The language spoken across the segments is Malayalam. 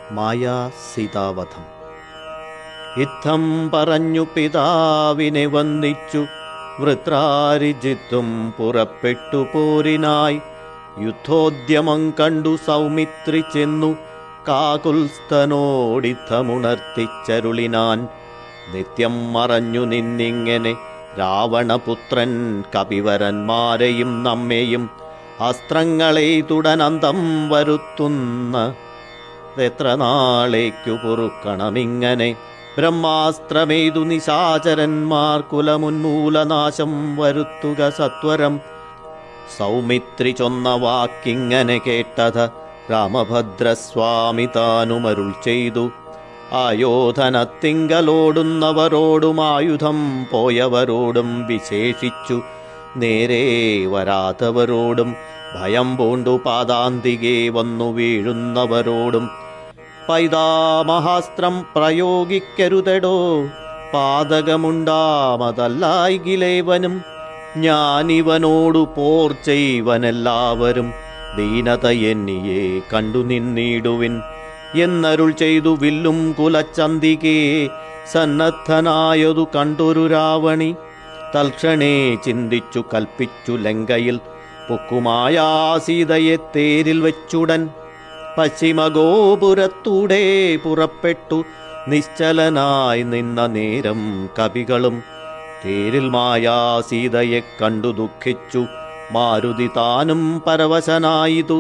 മായാ സീതാവധം ഇത്തം പറഞ്ഞു പിതാവിനെ വന്ദിച്ചു വൃത്രാരിജിത്തും പുറപ്പെട്ടു പോരിനായി യുദ്ധോദ്യമം കണ്ടു സൗമിത്രി ചെന്നു കാകുൽസ്ഥനോടിത്തമുണർത്തിച്ചരുളിനാൻ നിത്യം മറഞ്ഞു നിന്നിങ്ങനെ രാവണപുത്രൻ കപിവരന്മാരെയും നമ്മെയും അസ്ത്രങ്ങളെ തുടനന്തം വരുത്തുന്ന എത്ര നാളേക്കു പൊറുക്കണമിങ്ങനെ ബ്രഹ്മാസ്ത്രമേതു നിശാചരന്മാർ കുലമുന്മൂലനാശം വരുത്തുക സത്വരം സൗമിത്രി ചൊന്ന വാക്കിങ്ങനെ കേട്ടത് രാമഭദ്രസ്വാമി താനുമരുൾ ചെയ്തു ആയോധനത്തിങ്കലോടുന്നവരോടും ആയുധം പോയവരോടും വിശേഷിച്ചു നേരെ വരാത്തവരോടും ഭയം പൂണ്ടു പാദാന്തികെ വന്നു വീഴുന്നവരോടും പൈതാമഹാസ്ത്രം പ്രയോഗിക്കരുതടോ പാതകമുണ്ടാമതല്ലായികിലേവനും ഞാനിവനോടു പോർ ചെയ്വനെല്ലാവരും ദീനത എന്നിയെ കണ്ടു നിന്നിടുവിൻ എന്നരുൾ ചെയ്തു വില്ലും കുലച്ചന്തികേ സന്നദ്ധനായതു കണ്ടൊരു രാവണി തൽക്ഷണേ ചിന്തിച്ചു കൽപ്പിച്ചു ലങ്കയിൽ പൊക്കുമായാ സീതയെ തേരിൽ വെച്ചുടൻ പശ്ചിമഗോപുരത്തൂടെ പുറപ്പെട്ടു നിശ്ചലനായി നിന്ന നേരം കവികളും തേരിൽ മായാ സീതയെ കണ്ടു ദുഃഖിച്ചു മാരുതി താനും പരവശനായിതു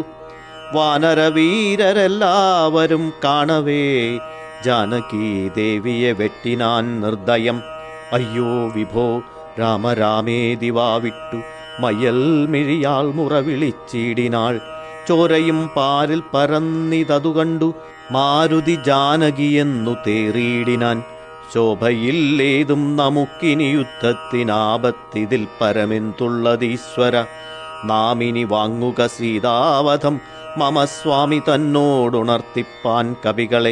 വാനരവീരരെല്ലാവരും കാണവേ ജാനകി ദേവിയെ വെട്ടിനാൻ നിർദ്ദയം അയ്യോ വിഭോ രാമരാമേതി വാവിട്ടു മയ്യൽ മിഴിയാൾ മുറവിളിച്ചിടിനാൾ ചോരയും പാരിൽ പരന്നിതതു കണ്ടു മാരുതി ജാനകിയെന്നു തേറിയിടിനാൻ ശോഭയില്ലേതും നമുക്കിനി യുദ്ധത്തിനാപത്തിതിൽ പരമെന്തുള്ളതീശ്വര നാമിനി വാങ്ങുക സീതാവധം മമ സ്വാമി തന്നോടുണർത്തിപ്പാൻ കവികളെ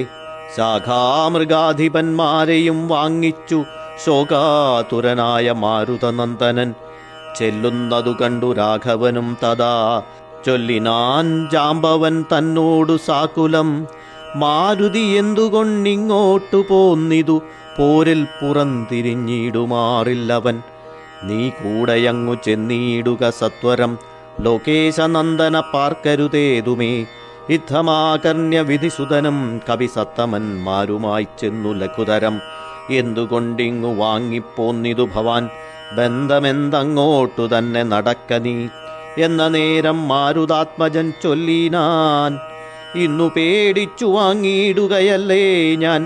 ശാഖാമൃഗാധിപന്മാരെയും വാങ്ങിച്ചു ശോകാതുരനായ മാരുതനന്ദനൻ ചെല്ലുന്നതു കണ്ടു രാഘവനും തഥാ ചൊല്ലിനാൻ ജാമ്പവൻ തന്നോടു സാകുലം മാരുതി എന്തുകൊണ്ടിങ്ങോട്ടു പോന്നിതു പോരിൽ പുറംതിരിഞ്ഞിടുമാറില്ലവൻ നീ കൂടെയങ്ങു ചെന്നീടുക സത്വരം ലോകേശനന്ദന പാർക്കരുതേതുമേ യുദ്ധമാകർണ്യ വിധിസുതനും കവിസത്തമന്മാരുമായി ചെന്നു ലഘുതരം എന്തുകൊണ്ടിങ്ങു വാങ്ങിപ്പോന്നിതു ഭവാൻ ബന്ധമെന്തങ്ങോട്ടു തന്നെ നടക്ക നീ എന്ന നേരം മാരുതാത്മജൻ ചൊല്ലിനാൻ ഇന്നു പേടിച്ചു വാങ്ങിയിടുകയല്ലേ ഞാൻ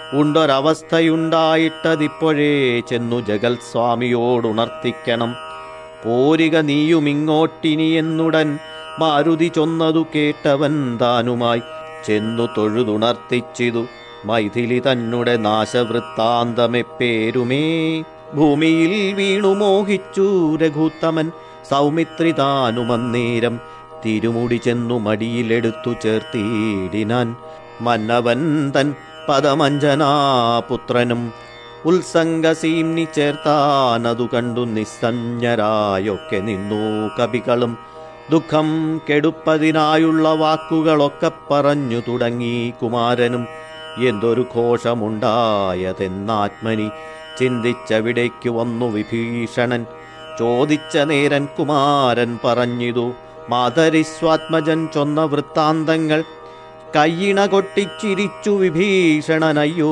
ഉണ്ടൊരവസ്ഥയുണ്ടായിട്ടതിപ്പോഴേ ചെന്നു ജഗൽ സ്വാമിയോടുണർത്തിക്കണം പോരിക നീയുമിങ്ങോട്ടിനി എന്നുടൻ മാരുതി ചൊന്നതു കേട്ടവൻ താനുമായി ചെന്നു തൊഴുതുണർത്തിച്ചിതു മൈഥിലി തന്നെ നാശവൃത്താന്തമെപ്പേരുമേ ഭൂമിയിൽ വീണു മോഹിച്ചു രഘുത്തമൻ സൗമിത്രി താനുമന്നേരം തിരുമുടി ചെന്നു മടിയിലെടുത്തു ചേർത്തിയിടിനാൻ മന്നവൻ തൻ പദമഞ്ജനാപുത്രനും ഉത്സംഗസീംനി ചേർത്താനതു കണ്ടു നിസ്സഞ്ജരായൊക്കെ നിന്നു കവികളും ദുഃഖം കെടുപ്പതിനായുള്ള വാക്കുകളൊക്കെ പറഞ്ഞു തുടങ്ങി കുമാരനും എന്തൊരു ഘോഷമുണ്ടായതെന്നാത്മനി ചിന്തിച്ചവിടേക്കു വന്നു വിഭീഷണൻ ചോദിച്ച നേരൻ കുമാരൻ പറഞ്ഞിതു മാതരിസ്വാത്മജൻ ചൊന്ന വൃത്താന്തങ്ങൾ കയ്യിണ കൊട്ടിച്ചിരിച്ചു വിഭീഷണനയ്യോ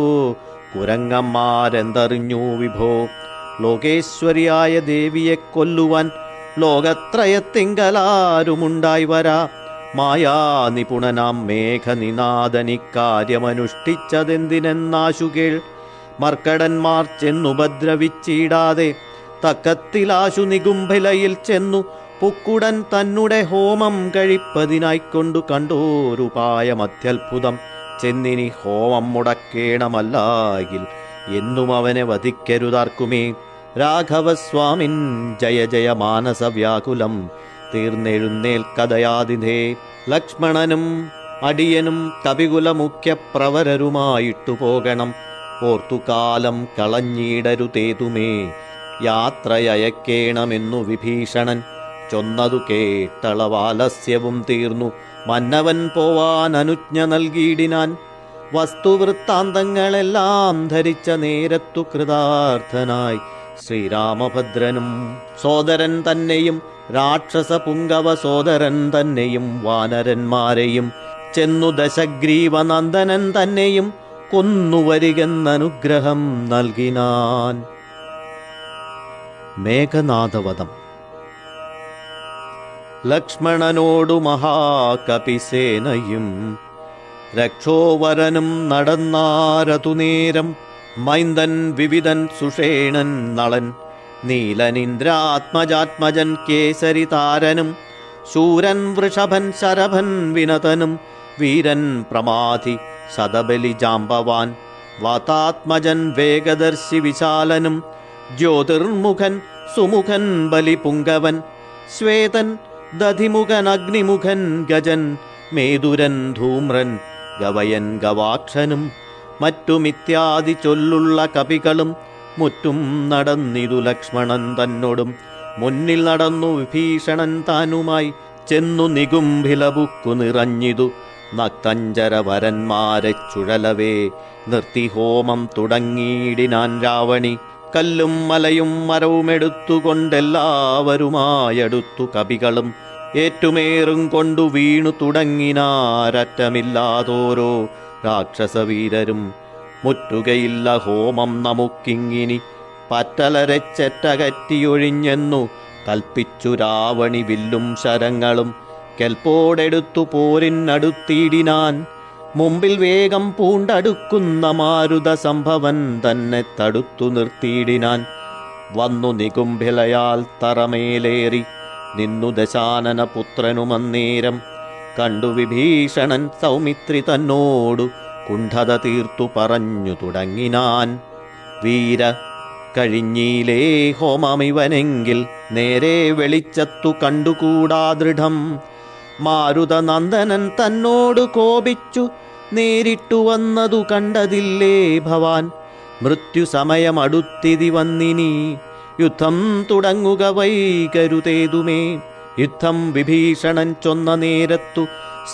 കുരങ്ങന്മാരെന്തറിഞ്ഞു വിഭോ ലോകേശ്വരിയായ ദേവിയെ കൊല്ലുവാൻ ലോകത്രയത്തിങ്കലാരുമുണ്ടായി വരാ മായാ നിപുണനാം മേഘനിനാദനിക്കാര്യമനുഷ്ഠിച്ചതെന്തിനെന്നാശുകേൾ മർക്കടന്മാർ ചെന്നുപദ്രവിച്ചിടാതെ തക്കത്തിലാശു നികുംഭിലയിൽ ചെന്നു പുക്കുടൻ തന്നുടെ ഹോമം കഴിപ്പതിനായിക്കൊണ്ടു കണ്ടോരുപായമത്യത്ഭുതം ചെന്നിനി ഹോമം മുടക്കേണമല്ലാകിൽ എന്നും അവനെ വധിക്കരുതാർക്കുമേ രാഘവസ്വാമിൻ ജയ ജയ മാനസവ്യാകുലം തീർന്നെഴുന്നേൽക്കഥയാതിഥേ ലക്ഷ്മണനും അടിയനും കവികുലമുഖ്യ പ്രവരരുമായിട്ടു പോകണം ഓർത്തുകാലം കളഞ്ഞിടരുതേതുമേ യാത്രയയക്കേണമെന്നു വിഭീഷണൻ ചൊന്നതു കേട്ടളവാലസ്യവും തീർന്നു മന്നവൻ പോവാൻ അനുജ്ഞ നൽകിയിടിനാൻ വസ്തുവൃത്താന്തങ്ങളെല്ലാം ധരിച്ച നേരത്തു കൃതാർത്ഥനായി ശ്രീരാമഭദ്രനും സോദരൻ തന്നെയും രാക്ഷസ പുങ്കവ സോദരൻ തന്നെയും വാനരന്മാരെയും ചെന്നു ദശഗ്രീവനന്ദനൻ തന്നെയും കൊന്നുവരികെന്നനുഗ്രഹം നൽകിനാൻ മേഘനാഥവധം ലക്ഷ്മണനോടു മഹാകപിസേനയും രക്ഷോവരനും നടന്നാരതു നേരം മൈന്ദൻ വിവിധൻ സുഷേണൻ നളൻ നീലനിന്ദ്രാത്മജാത്മജൻ കേസരി താരനും ശൂരൻ വൃഷഭൻ ശരഭൻ വിനതനും വീരൻ പ്രമാധി ശതബലി ജാമ്പവാൻ വാതാത്മജൻ വേഗദർശി വിശാലനും ജ്യോതിർമുഖൻ സുമുഖൻ ബലിപുങ്കവൻ ശ്വേതൻ ദധിമുഖൻ അഗ്നിമുഖൻ ഗജൻ മേതുരൻ ധൂമ്രൻ ഗവയൻ ഗവാക്ഷനും മറ്റുമിത്യാദി ചൊല്ലുള്ള കവികളും മുറ്റും നടന്നിതു ലക്ഷ്മണൻ തന്നോടും മുന്നിൽ നടന്നു വിഭീഷണൻ താനുമായി ചെന്നു നികുംഭിലബുക്കു നിറഞ്ഞിതു നക്തഞ്ചര വരന്മാരെ ചുഴലവേ നിർത്തി ഹോമം തുടങ്ങിയിടിനാൻ രാവണി കല്ലും മലയും മരവുമെടുത്തുകൊണ്ടെല്ലാവരുമായടുത്തു കവികളും ഏറ്റുമേറും കൊണ്ടു വീണു തുടങ്ങിനാരറ്റമില്ലാതോരോ രാക്ഷസവീരരും മുറ്റുകയില്ല ഹോമം നമുക്കിങ്ങിനി പറ്റലരച്ചെറ്റകറ്റിയൊഴിഞ്ഞെന്നു കൽപ്പിച്ചു രാവണി വില്ലും ശരങ്ങളും കെൽപ്പോടെടുത്തു പോരിനടുത്തിടിനാൻ മുമ്പിൽ വേഗം പൂണ്ടടുക്കുന്ന മാരുത സംഭവൻ തന്നെ തടുത്തു നിർത്തിയിടിനാൻ വന്നു നികുംഭിലയാൽ തറമേലേറി നിന്നു ദശാനന പുത്രനുമന്നേരം കണ്ടു വിഭീഷണൻ സൗമിത്രി തന്നോടു കുണ്ഠത തീർത്തു പറഞ്ഞു തുടങ്ങിനാൻ വീര കഴിഞ്ഞീലേ ഹോമമിവനെങ്കിൽ നേരെ വെളിച്ചത്തു കണ്ടുകൂടാ ദൃഢം മാരുതനന്ദനൻ തന്നോടു കോപിച്ചു നേരിട്ടു വന്നതു കണ്ടതില്ലേ ഭവാൻ മൃത്യു സമയമടുത്തിതി വന്നിനി യുദ്ധം തുടങ്ങുക വൈകരുതേതുമേ യുദ്ധം വിഭീഷണൻ ചൊന്ന നേരത്തു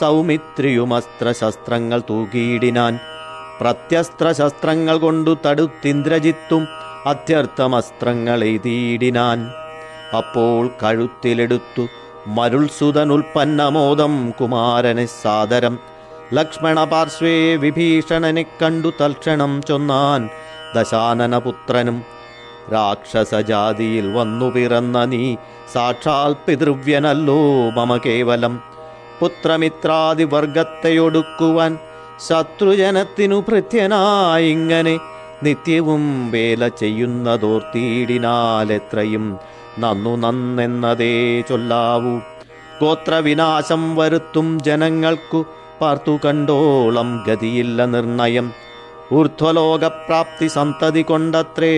സൗമിത്രിയുമസ്ത്രശസ്ത്രങ്ങൾ തൂകിയിടിനാൻ പ്രത്യസ്ത്രശസ്ത്രങ്ങൾ കൊണ്ടു തടുത്തിന്ദ്രജിത്തും അത്യർത്ഥമസ്ത്രങ്ങൾ എഴുതിയിടിനാൻ അപ്പോൾ കഴുത്തിലെടുത്തു മരുൾസുതനുൽപ്പന്നമോദം കുമാരനെ സാദരം ലക്ഷ്മണ പാർശ്വേ വിഭീഷണനെ കണ്ടു തൽക്ഷണം ചൊന്നാൻ ദശാനനപുത്രനും രാക്ഷസജാതിയിൽ വന്നു പിറന്ന നീ സാക്ഷാൽ പിതൃവ്യനല്ലോ മമ കേവലം പുത്രമിത്രാദി വർഗത്തെയൊടുക്കുവാൻ ശത്രുജനത്തിനു ഭൃത്യനായിങ്ങനെ നിത്യവും വേല ചെയ്യുന്നതോർത്തിയിടിനാലെത്രയും നന്നു നന്നെന്നതേ ചൊല്ലാവൂ ഗോത്രവിനാശം വരുത്തും ജനങ്ങൾക്കു പാർത്തു കണ്ടോളം ഗതിയില്ല നിർണയം ഊർധ്വലോകപ്രാപ്തി സന്തതി കൊണ്ടത്രേ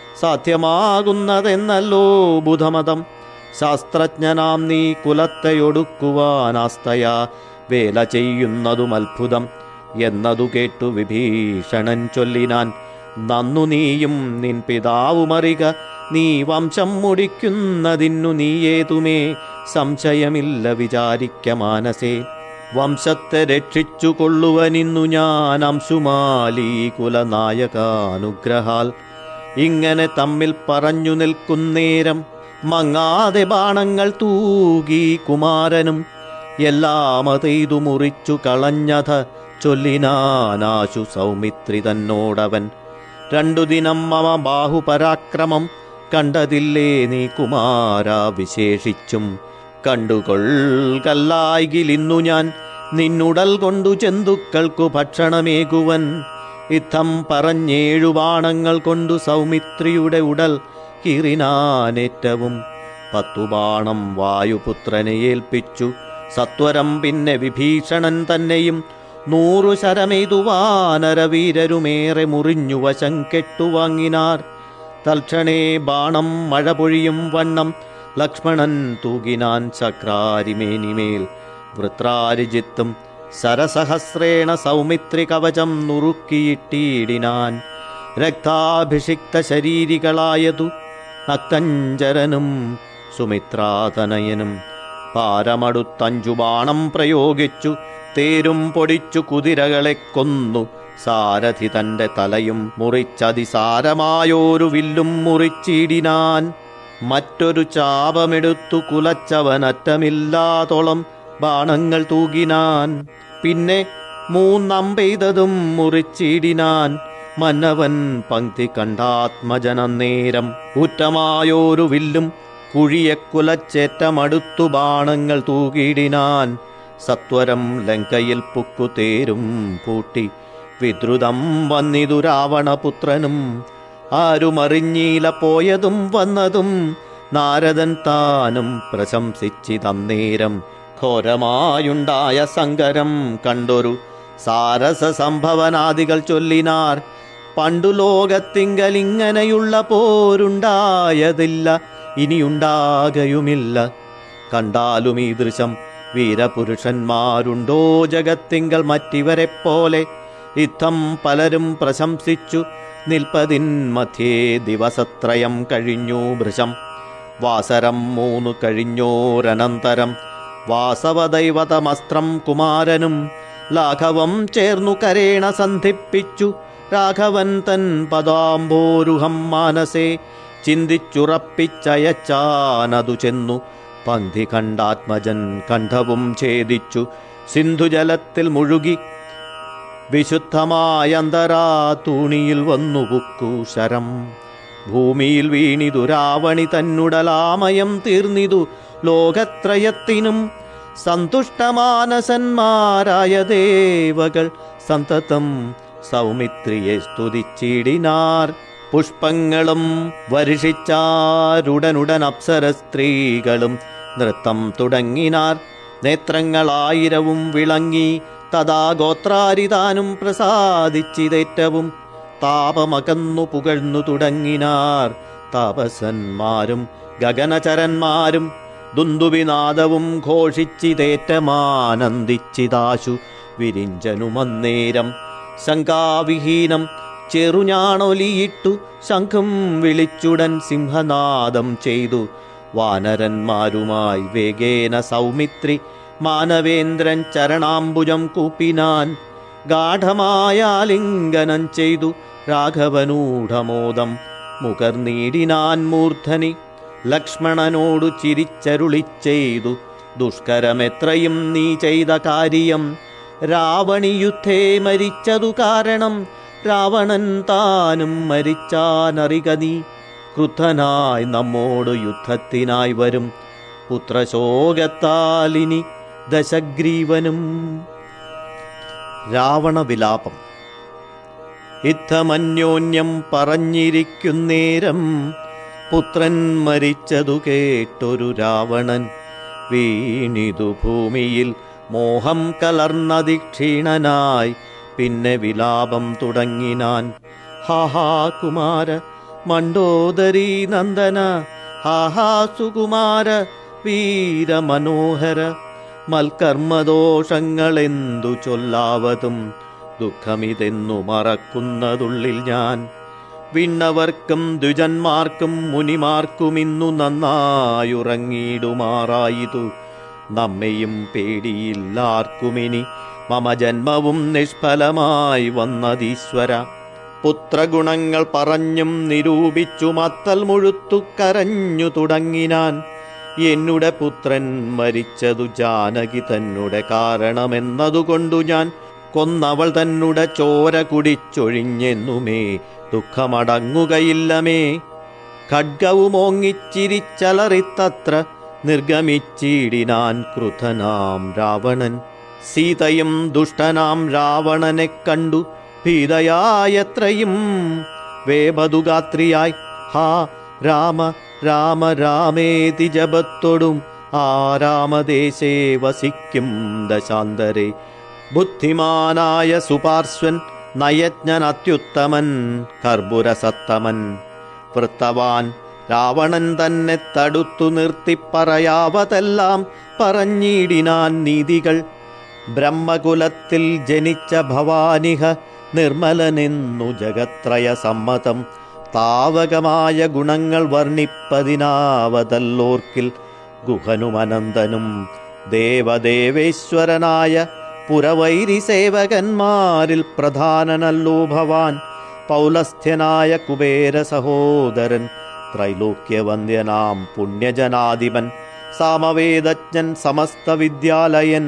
സാധ്യമാകുന്നതെന്നല്ലോ ബുധമതം ശാസ്ത്രജ്ഞനാം നീ കുലത്തെയൊടുക്കുവാനാസ്തയാ വേല ചെയ്യുന്നതും അത്ഭുതം എന്നതു കേട്ടു വിഭീഷണൻ ചൊല്ലിനാൻ നന്നു നീയും നിൻ പിതാവുമറിക നീ വംശം മുടിക്കുന്നതിന്നു നീയേതുമേ സംശയമില്ല വിചാരിക്ക മാനസേ വംശത്തെ രക്ഷിച്ചു കൊള്ളുവനിന്നു ഞാൻ അംശുമാലീ കുലനായകാനുഗ്രഹാൽ ഇങ്ങനെ തമ്മിൽ പറഞ്ഞു നിൽക്കുന്നേരം മങ്ങാതെ ബാണങ്ങൾ തൂകി കുമാരനും എല്ലാം അതെയ്തു മുറിച്ചു കളഞ്ഞത ചൊല്ലിനാനാശു സൗമിത്രി തന്നോടവൻ രണ്ടു ദിനം മമ ബാഹുപരാക്രമം കണ്ടതില്ലേ നീ കുമാര വിശേഷിച്ചും കണ്ടുകൊൾകല്ലായികിലിന്നു ഞാൻ നിന്നുടൽ കൊണ്ടു ജന്തുക്കൾക്കു ഭക്ഷണമേകുവൻ യുദ്ധം പറഞ്ഞേഴു ബാണങ്ങൾ കൊണ്ടു സൗമിത്രിയുടെ ഉടൽ കീറിനാനേറ്റവും പത്തു ബാണം വായുപുത്രനെ ഏൽപ്പിച്ചു സത്വരം പിന്നെ വിഭീഷണൻ തന്നെയും നൂറു ശരമെയ്തു വാനരവീരരുമേറെ മുറിഞ്ഞു വശം കെട്ടുവാങ്ങിനാർ തൽക്ഷണേ ബാണം മഴ പൊഴിയും വണ്ണം ലക്ഷ്മണൻ തൂകിനാൻ ചക്രാരിമേനിമേൽ വൃത്രാരിജിത്തും സരസഹസ്രേണ സൗമിത്രി കവചം നുറുക്കിയിട്ടിടിനാൻ രക്താഭിഷിക്ത ശരീരികളായതു നക്തഞ്ചരനും സുമിത്രാതനയനും പാരമടുത്തഞ്ചു ബാണം പ്രയോഗിച്ചു തേരും പൊടിച്ചു കുതിരകളെ കൊന്നു സാരഥി തന്റെ തലയും മുറിച്ചതിസാരമായോരു വില്ലും മുറിച്ചിടിനാൻ മറ്റൊരു ചാപമെടുത്തു കുലച്ചവനറ്റമില്ലാതോളം ബാണങ്ങൾ തൂകിനാൻ പിന്നെ മൂന്നമ്പെയ്തതും മുറിച്ചിടിനാൻ മന്നവൻ പങ്ക്തി കണ്ടാത്മജനന്നേരം ഉറ്റമായോരു വില്ലും കുഴിയെ കുലച്ചേറ്റമടുത്തു ബാണങ്ങൾ തൂകിടിനാൻ സത്വരം ലങ്കയിൽ പുക്കുതേരും പൂട്ടി വിദ്രുതം വന്നിതു രാവണപുത്രനും ആരുമറിഞ്ഞീല പോയതും വന്നതും നാരദൻ താനും പ്രശംസിച്ചിതന്നേരം ഘോരമായുണ്ടായ സങ്കരം കണ്ടൊരു സാരസ സംഭവനാദികൾ ചൊല്ലിനാർ പണ്ടു ലോകത്തിങ്കലിങ്ങനെയുള്ള പോരുണ്ടായതില്ല ഇനിയുണ്ടാകയുമില്ല കണ്ടാലും ഈ ദൃശം വീരപുരുഷന്മാരുണ്ടോ ജഗത്തിങ്കൽ മറ്റിവരെപ്പോലെ യുദ്ധം പലരും പ്രശംസിച്ചു നിൽപ്പതിൻ മധ്യേ ദിവസത്രയം കഴിഞ്ഞു ഭൃശം വാസരം മൂന്നു കഴിഞ്ഞോരനന്തരം വാസവദൈവതമസ്ത്രം കുമാരനും ലാഘവം ചേർന്നു കരേണ സന്ധിപ്പിച്ചു രാഘവൻ തൻ പദാംബോരുഹം മാനസേ ചിന്തിച്ചുറപ്പിച്ചയച്ചാനതു ചെന്നു പന്തി കണ്ടാത്മജൻ കണ്ഠവും ഛേദിച്ചു സിന്ധുജലത്തിൽ മുഴുകി വിശുദ്ധമായ അന്തരാ തൂണിയിൽ വന്നു പുക്കു ശരം ഭൂമിയിൽ വീണിതു രാവണി തന്നുടലാമയം തീർന്നിതു ലോകത്രയത്തിനും സന്തുഷ്ടമാനസന്മാരായ ദേവകൾ സന്തതം സൗമിത്രിയെ സ്തുതിച്ചിടിനാർ പുഷ്പങ്ങളും വരുഷിച്ചാരുടനുടൻ അപ്സര സ്ത്രീകളും നൃത്തം തുടങ്ങിനാർ നേത്രങ്ങളായിരവും വിളങ്ങി തഥാ ഗോത്രാരിതാനും പ്രസാദിച്ചിതേറ്റവും താപമകന്നു പുകഴ്ന്നു തുടങ്ങിനാർ താപസന്മാരും ഗഗനചരന്മാരും ദുന്ദുവിനാദവും ഘോഷിച്ചിതേറ്റമാനന്ദിച്ചിതാശു വിരിഞ്ചനുമന്നേരം ശങ്കാവിഹീനം ചെറുഞാണൊലിയിട്ടു ശംഖും വിളിച്ചുടൻ സിംഹനാദം ചെയ്തു വാനരന്മാരുമായി വേഗേന സൗമിത്രി മാനവേന്ദ്രൻ ചരണാംബുജം കൂപ്പിനാൻ ഗാഠമായാലിംഗനം ചെയ്തു രാഘവനൂഢമോദം മുകർനീടിനാൻ മൂർധനി ലക്ഷ്മണനോടു ചിരിച്ചരുളി ചെയ്തു ദുഷ്കരമെത്രയും നീ ചെയ്ത കാര്യം രാവണിയുദ്ധേ മരിച്ചതു കാരണം രാവണൻ താനും മരിച്ചാനറിക നീ ക്രുദ്ധനായി നമ്മോട് യുദ്ധത്തിനായി വരും പുത്രശോകത്താലിനി ദശഗ്രീവനും രാവണവിലാപം യുദ്ധമന്യോന്യം പറഞ്ഞിരിക്കുന്നേരം പുത്രൻ മരിച്ചതു കേട്ടൊരു രാവണൻ വീണിതു ഭൂമിയിൽ മോഹം കലർന്നതിക്ഷീണനായി പിന്നെ വിലാപം തുടങ്ങിനാൻ ഹാഹാ കുമാര മണ്ടോദരീ നന്ദന ഹാഹാ സുകുമാര വീരമനോഹര മൽക്കർമ്മദോഷങ്ങളെന്തു ചൊല്ലാവതും ദുഃഖമിതെന്നു മറക്കുന്നതുള്ളിൽ ഞാൻ വിണ്ണവർക്കും ദ്വിജന്മാർക്കും മുനിമാർക്കും ഇന്നു നന്നായുറങ്ങിയിടുമാറായിതു നമ്മയും പേടിയില്ലാർക്കുമിനി മമ ജന്മവും നിഷ്ഫലമായി വന്നതീശ്വര പുത്രഗുണങ്ങൾ പറഞ്ഞും നിരൂപിച്ചു മത്തൽ മുഴുത്തു കരഞ്ഞു തുടങ്ങിനാൻ എന്നുടെ പുത്രൻ മരിച്ചതു ജാനകി തന്നുടെ കാരണമെന്നതുകൊണ്ടു ഞാൻ കൊന്നവൾ തന്നുടെ ചോര കുടിച്ചൊഴിഞ്ഞെന്നുമേ ദുഃഖമടങ്ങുകയില്ലമേ ഖഡ്ഗവുമോങ്ങിച്ചിരിച്ചലറിത്തത്ര നിർഗമിച്ചിടിനാൻ ക്രുധനാം രാവണൻ സീതയും ദുഷ്ടനാം രാവണനെ കണ്ടു ഭീതയായത്രയും വേപതുഗാത്രിയായി ഹാ രാമ രാമ രാമേതി ജപത്തൊടും ആ രാമദേശേ വസിക്കും ദശാന്തരെ ബുദ്ധിമാനായ സുപാർശ്വൻ നയജ്ഞൻ അത്യുത്തമൻ കർപ്പുരസത്തമൻ വൃത്തവാൻ രാവണൻ തന്നെ തടുത്തു നിർത്തി പറയാവതെല്ലാം പറഞ്ഞിടിനാൻ നീതികൾ ബ്രഹ്മകുലത്തിൽ ജനിച്ച ഭവാനിഹ നിർമ്മലനെന്നു ജഗത്രയ സമ്മതം താവകമായ ഗുണങ്ങൾ വർണ്ണിപ്പതിനാവതല്ലോർക്കിൽ ഗുഹനുമനന്തനും ദേവദേവേശ്വരനായ പുരവൈരി സേവകന്മാരിൽ പ്രധാനനല്ലോ ഭവാൻ പൗലസ്ഥ്യനായ കുബേര സഹോദരൻ ത്രൈലോക്യവന്ദ്യനാം പുണ്യജനാധിപൻ സാമവേദജ്ഞൻ സമസ്ത വിദ്യാലയൻ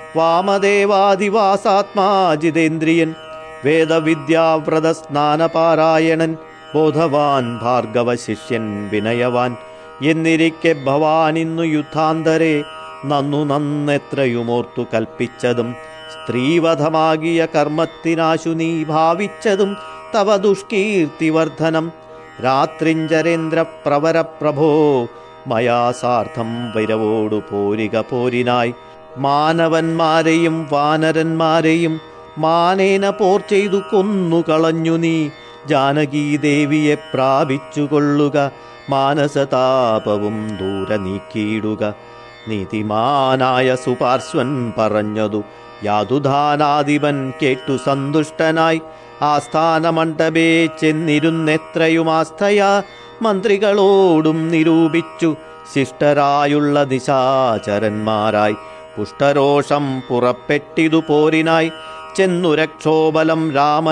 വാമദേവാദിവാസാത്മാജിതേന്ദ്രിയൻ വേദവിദ്യാവ്രത സ്നാനപാരായണൻ ബോധവാൻ ഭാർഗവ ശിഷ്യൻ വിനയവാൻ എന്നിരിക്കെ ഭവാൻ ഇന്നു യുദ്ധാന്തരെ നന്നു നന്നെത്രയുമോർത്തു കൽപ്പിച്ചതും സ്ത്രീവധമാകിയ കർമ്മത്തിനാശു നീ ഭാവിച്ചതും തവ ദുഷ്കീർത്തിവർദ്ധനം രാത്രിഞ്ചരേന്ദ്ര പ്രവര പ്രഭോ മയാ സാർത്ഥം വൈരവോടു പോരിക പോരിനായി മാനവന്മാരെയും വാനരന്മാരെയും മാനേന പോർ ചെയ്തു കൊന്നു കളഞ്ഞു നീ ജാനകീദേവിയെ പ്രാപിച്ചുകൊള്ളുക മാനസതാപവും ദൂരെ നീക്കിയിടുക നീതിമാനായ സുപാർശ്വൻ പറഞ്ഞതു യാതുധാനാധിപൻ കേട്ടു സന്തുഷ്ടനായി ആസ്ഥാനമണ്ഡപേ ചെന്നിരുന്നെത്രയുമാസ്ഥയാ മന്ത്രികളോടും നിരൂപിച്ചു ശിഷ്ടരായുള്ള നിശാചരന്മാരായി പുഷ്ടരോഷം പുറപ്പെട്ടിതു പോരിനായി ചെന്നു രക്ഷോബലം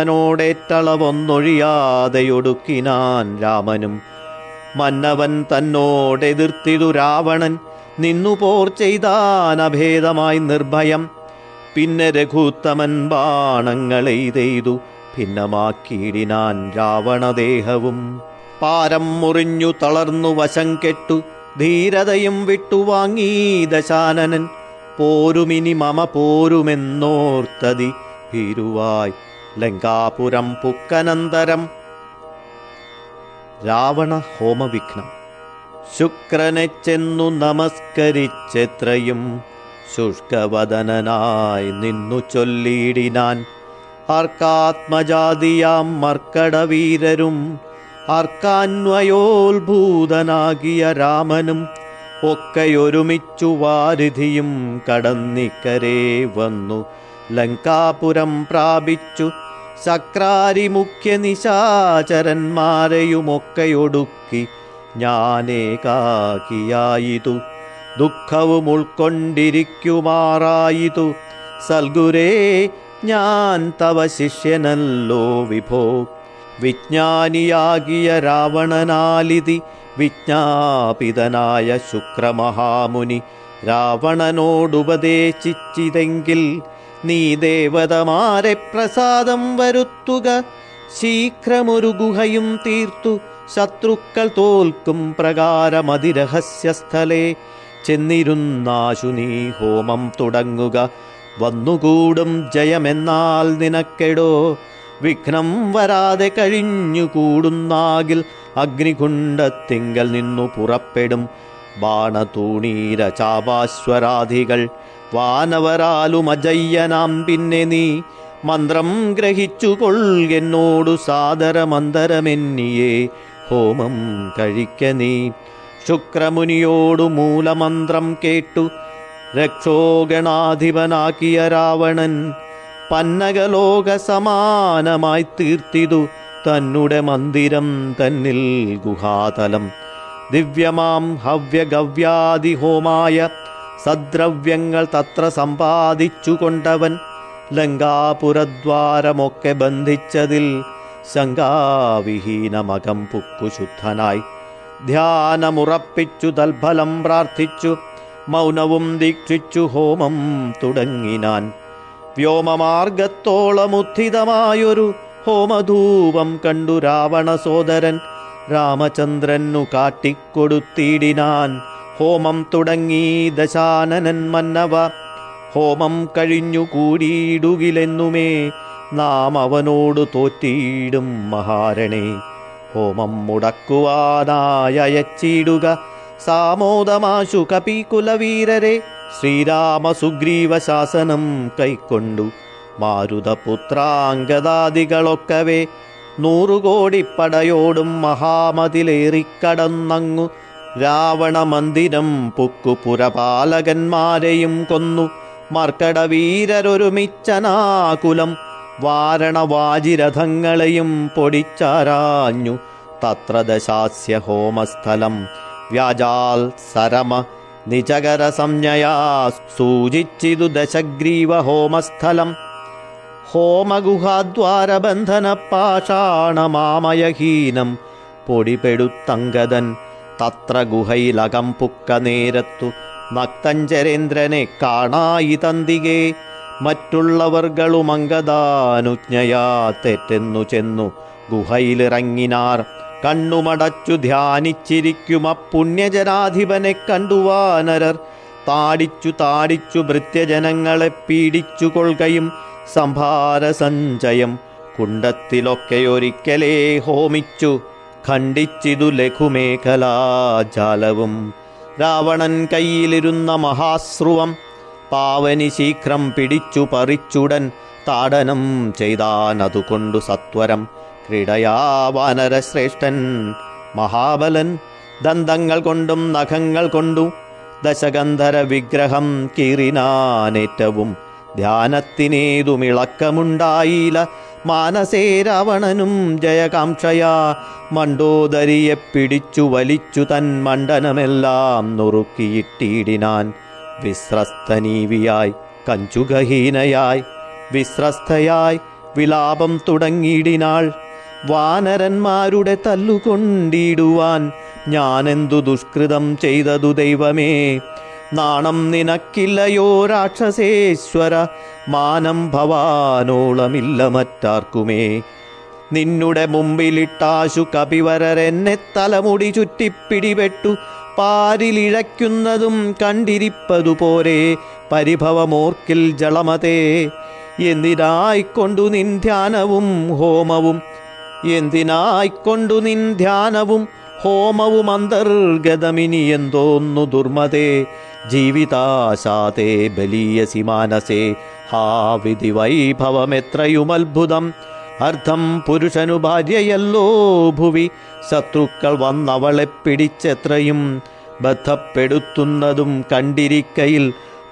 രാമനോടേറ്റളവൊന്നൊഴിയാതെയൊടുക്കിനാൻ രാമനും മന്നവൻ തന്നോടെതിർത്തിതു രാവണൻ നിന്നു പോർ ചെയ്താനഭേദമായി നിർഭയം പിന്നെ രഘുത്തമൻ ബാണങ്ങളെയ്തെയ്തു ഭിന്നമാക്കിയിടിനാൻ രാവണദേഹവും പാരം മുറിഞ്ഞു തളർന്നു വശം കെട്ടു ധീരതയും വിട്ടുവാങ്ങീ ദശാനനൻ പോരുമിനി മമ പോരുമെന്നോർത്തതി ഭീരുവായി ലങ്കാപുരം പുക്കനന്തരം രാവണ ഹോമവിഘ്നം ശുക്രനെ ചെന്നു നമസ്കരിച്ചെത്രയും ശുഷ്കവദനനായി നിന്നു ചൊല്ലിയിടിനാൻ ആർക്കാത്മജാതിയാം മർക്കടവീരരും ആർക്കാന്വയോത്ഭൂതനാകിയ രാമനും ഒക്കെയൊരുമിച്ചു വാരിധിയും കടന്നിക്കരേ വന്നു ലങ്കാപുരം പ്രാപിച്ചു സക്രാരി മുഖ്യ നിശാചരന്മാരെയുമൊക്കെയൊടുക്കി ഞാനേകാക്കിയായിതു ദുഃഖവും ഉൾക്കൊണ്ടിരിക്കുമാറായിതു സൽഗുരേ ഞാൻ തവ ശിഷ്യനല്ലോ വിഭോ വിജ്ഞാനിയാകിയ രാവണനാലിതി വിജ്ഞാപിതനായ ശുക്രമഹാമുനി രാവണനോടുപദേശിച്ചിതെങ്കിൽ നീ ദേവതമാരെ പ്രസാദം വരുത്തുക ശീഘ്രമൊരു ഗുഹയും തീർത്തു ശത്രുക്കൾ തോൽക്കും പ്രകാരമതിരഹസ്യസ്ഥലേ ചെന്നിരുന്നാശു നീ ഹോമം തുടങ്ങുക വന്നുകൂടും ജയമെന്നാൽ നിനക്കെടോ വിഘ്നം വരാതെ കഴിഞ്ഞു കൂടുന്നാകിൽ അഗ്നികുണ്ഡത്തിങ്കൽ നിന്നു പുറപ്പെടും ബാണതൂണീര ചാപാശ്വരാധികൾ വാനവരാലും അജയ്യനാം പിന്നെ നീ മന്ത്രം ഗ്രഹിച്ചു കൊൾകെന്നോടു സാദരമന്തരമെന്നിയേ ഹോമം കഴിക്ക നീ ശുക്രമുനിയോടു മൂലമന്ത്രം കേട്ടു രക്ഷോഗണാധിപനാക്കിയ രാവണൻ പന്നകലോക സമാനമായി തീർത്തിതു തന്നെ മന്ദിരം തന്നിൽ ഗുഹാതലം ദിവ്യമാം ഹവ്യഗവ്യാദിഹോമായ സദ്രവ്യങ്ങൾ തത്ര സമ്പാദിച്ചു കൊണ്ടവൻ ലങ്കാപുരദ്വാരമൊക്കെ ബന്ധിച്ചതിൽ ശങ്കാവിഹീനമകം പുക്കുശുദ്ധനായി ധ്യാനമുറപ്പിച്ചു തൽഫലം പ്രാർത്ഥിച്ചു മൗനവും ദീക്ഷിച്ചു ഹോമം തുടങ്ങിനാൻ വ്യോമമാർഗത്തോളമുദ്ധിതമായൊരു ഹോമധൂപം കണ്ടു രാവണ സോദരൻ രാമചന്ദ്രനു കാട്ടിക്കൊടുത്തിടിനാൻ ഹോമം തുടങ്ങി ദശാനനൻ മന്നവ ഹോമം കഴിഞ്ഞു കൂടിയിടുകിലെന്നുമേ നാം അവനോട് തോറ്റിയിടും മഹാരണേ ഹോമം മുടക്കുവാനായച്ചിടുക സാമോദമാശു കപികുലവീരരെ ശ്രീരാമ സുഗ്രീവ ശാസനം കൈക്കൊണ്ടു മാരുതപുത്രാംഗദാദികളൊക്കവേ നൂറുകോടി പടയോടും മഹാമതിലേറിക്കടന്നങ്ങു രാവണ മന്ദിരം പുക്കു പുരപാലകന്മാരെയും കൊന്നു മർക്കടവീരരൊരുമിച്ചനാകുലം വാരണവാജിരഥങ്ങളെയും പൊടിച്ചാരാഞ്ഞു തത്ര ദശാസ്യ ഹോമസ്ഥലം വ്യാജാൽ സരമ നിജകര സംജ്ഞയാ സൂചിച്ചിതു ദശഗ്രീവ ഹോമസ്ഥലം ഹോമഗുഹാദ്വാരബന്ധന പാഷാണമാമയഹീനം പൊടിപെടുത്തങ്കദൻ തത്ര ഗുഹയിലകം പുക്ക നേരത്തു നക്തഞ്ചരേന്ദ്രനെ കാണായി തന്തികെ മറ്റുള്ളവർകളുമങ്കദാനുജ്ഞയാ തെറ്റെന്നു ചെന്നു ഗുഹയിലിറങ്ങിനാർ കണ്ണുമടച്ചു ധ്യാനിച്ചിരിക്കും അപ്പുണ്യജനാധിപനെ കണ്ടുവാനരർ താടിച്ചു താടിച്ചു ഭൃത്യജനങ്ങളെ പീഡിച്ചു കൊள்കയും സംഭാര സഞ്ചയം കുണ്ടത്തിലൊക്കെയൊരിക്കലേ ഹോമിച്ചു ഖണ്ഡിച്ചിതു ലഘുമേഖലാജാലവും രാവണൻ കയ്യിലിരുന്ന മഹാശ്രുവം പാവനി ശീഘ്രം പിടിച്ചു പറിച്ചുടൻ താടനം ചെയ്താനതുകൊണ്ടു സത്വരം ക്രീഡയാ വാനരശ്രേഷ്ഠൻ മഹാബലൻ ദന്തങ്ങൾ കൊണ്ടും നഖങ്ങൾ കൊണ്ടും ദശഗന്ധര വിഗ്രഹം കീറിനാനേറ്റവും ധ്യാനത്തിനേതുമിളക്കമുണ്ടായില്ല മാനസേ രാവണനും ജയകാംക്ഷയാ മണ്ടോദരിയെ പിടിച്ചു വലിച്ചു തൻ മണ്ഡനമെല്ലാം നുറുക്കിയിട്ടിടിനാൻ വിശ്രസ്തനീവിയായി കഞ്ചുകഹീനയായി വിശ്രസ്തയായി വിലാപം തുടങ്ങിയിടിനാൾ വാനരന്മാരുടെ തല്ലുകൊണ്ടിടുവാൻ ഞാനെന്തു ദുഷ്കൃതം ചെയ്തതു ദൈവമേ നാണം നിനക്കില്ലയോ രാക്ഷസേശ്വര മാനം ഭവാനോളമില്ല മറ്റാർക്കുമേ നിന്നുടെ മുമ്പിലിട്ടാശു കപിവരരെന്നെ തലമുടി ചുറ്റിപ്പിടിപെട്ടു പാരിലിഴയ്ക്കുന്നതും കണ്ടിരിപ്പതുപോരെ പരിഭവമോർക്കിൽ ജളമതേ എന്തിനായിക്കൊണ്ടു നിൻ ധ്യാനവും ഹോമവും എന്തിനായിക്കൊണ്ടു നിൻ ധ്യാനവും ഹോമവും അന്തർഗതമിനി എന്തോന്നു ദുർമതേ ജീവിതാശാതേ ബലീയസി മാനസേ ഹാ വിധി വൈഭവമെത്രയും അത്ഭുതം അർത്ഥം പുരുഷനു ഭാര്യയല്ലോ ഭുവി ശത്രുക്കൾ വന്നവളെ പിടിച്ചെത്രയും ബന്ധപ്പെടുത്തുന്നതും കണ്ടിരിക്കയിൽ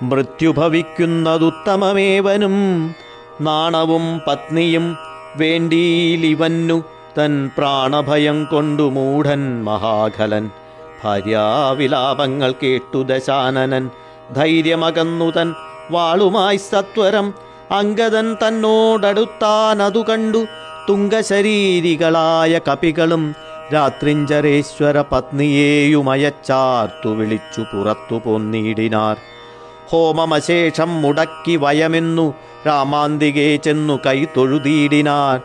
മൃത്യുഭവിക്കുന്നതുത്തമമേവനും നാണവും പത്നിയും വേണ്ടിയിലിവന്നു തൻ പ്രാണഭയം കൊണ്ടു മൂഢൻ മഹാഖലൻ ഭാര്യാവിലാപങ്ങൾ കേട്ടു ദശാനനൻ ധൈര്യമകന്നു തൻ വാളുമായി സത്വരം അങ്കദൻ തന്നോടടുത്താനതു കണ്ടു തുങ്കശരീരികളായ കപികളും രാത്രിഞ്ചരേശ്വര പത്നിയെയുമയച്ചാർത്തു വിളിച്ചു പുറത്തു പോന്നിടിനാർ ഹോമമശേഷം മുടക്കി വയമെന്നു രാമാന്തികെ ചെന്നു കൈ തൊഴുതീടിനാർ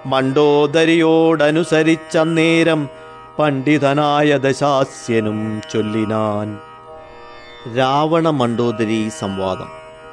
മണ്ടോദരിയോടനുസരിച്ചന്നേരം പണ്ഡിതനായ ദശാസ്യനും ചൊല്ലിനാൻ രാവണ മണ്ടോദരി സംവാദം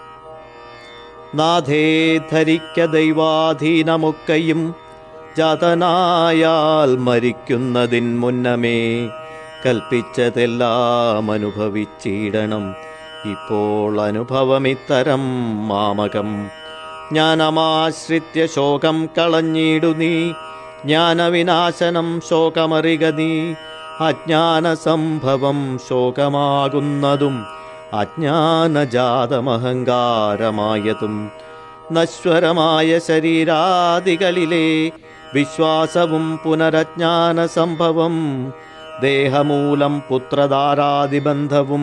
നാഥേ ധരിക്ക ദൈവാധീനമൊക്കെയും ജാതനായാൽ മരിക്കുന്നതിൻ മുന്നമേ കൽപ്പിച്ചതെല്ലാം അനുഭവിച്ചിടണം ഇപ്പോൾ അനുഭവമിത്തരം മാമകം ജ്ഞാനമാശ്രിത്യ ശോകം കളഞ്ഞിടു നീ ജ്ഞാനവിനാശനം ശോകമറിക നീ അജ്ഞാനസംഭവം ശോകമാകുന്നതും അജ്ഞാനജാതമഹങ്കാരമായതും നശ്വരമായ ശരീരാദികളിലെ വിശ്വാസവും പുനരജ്ഞാന സംഭവം ദേഹമൂലം പുത്രധാരാദിബന്ധവും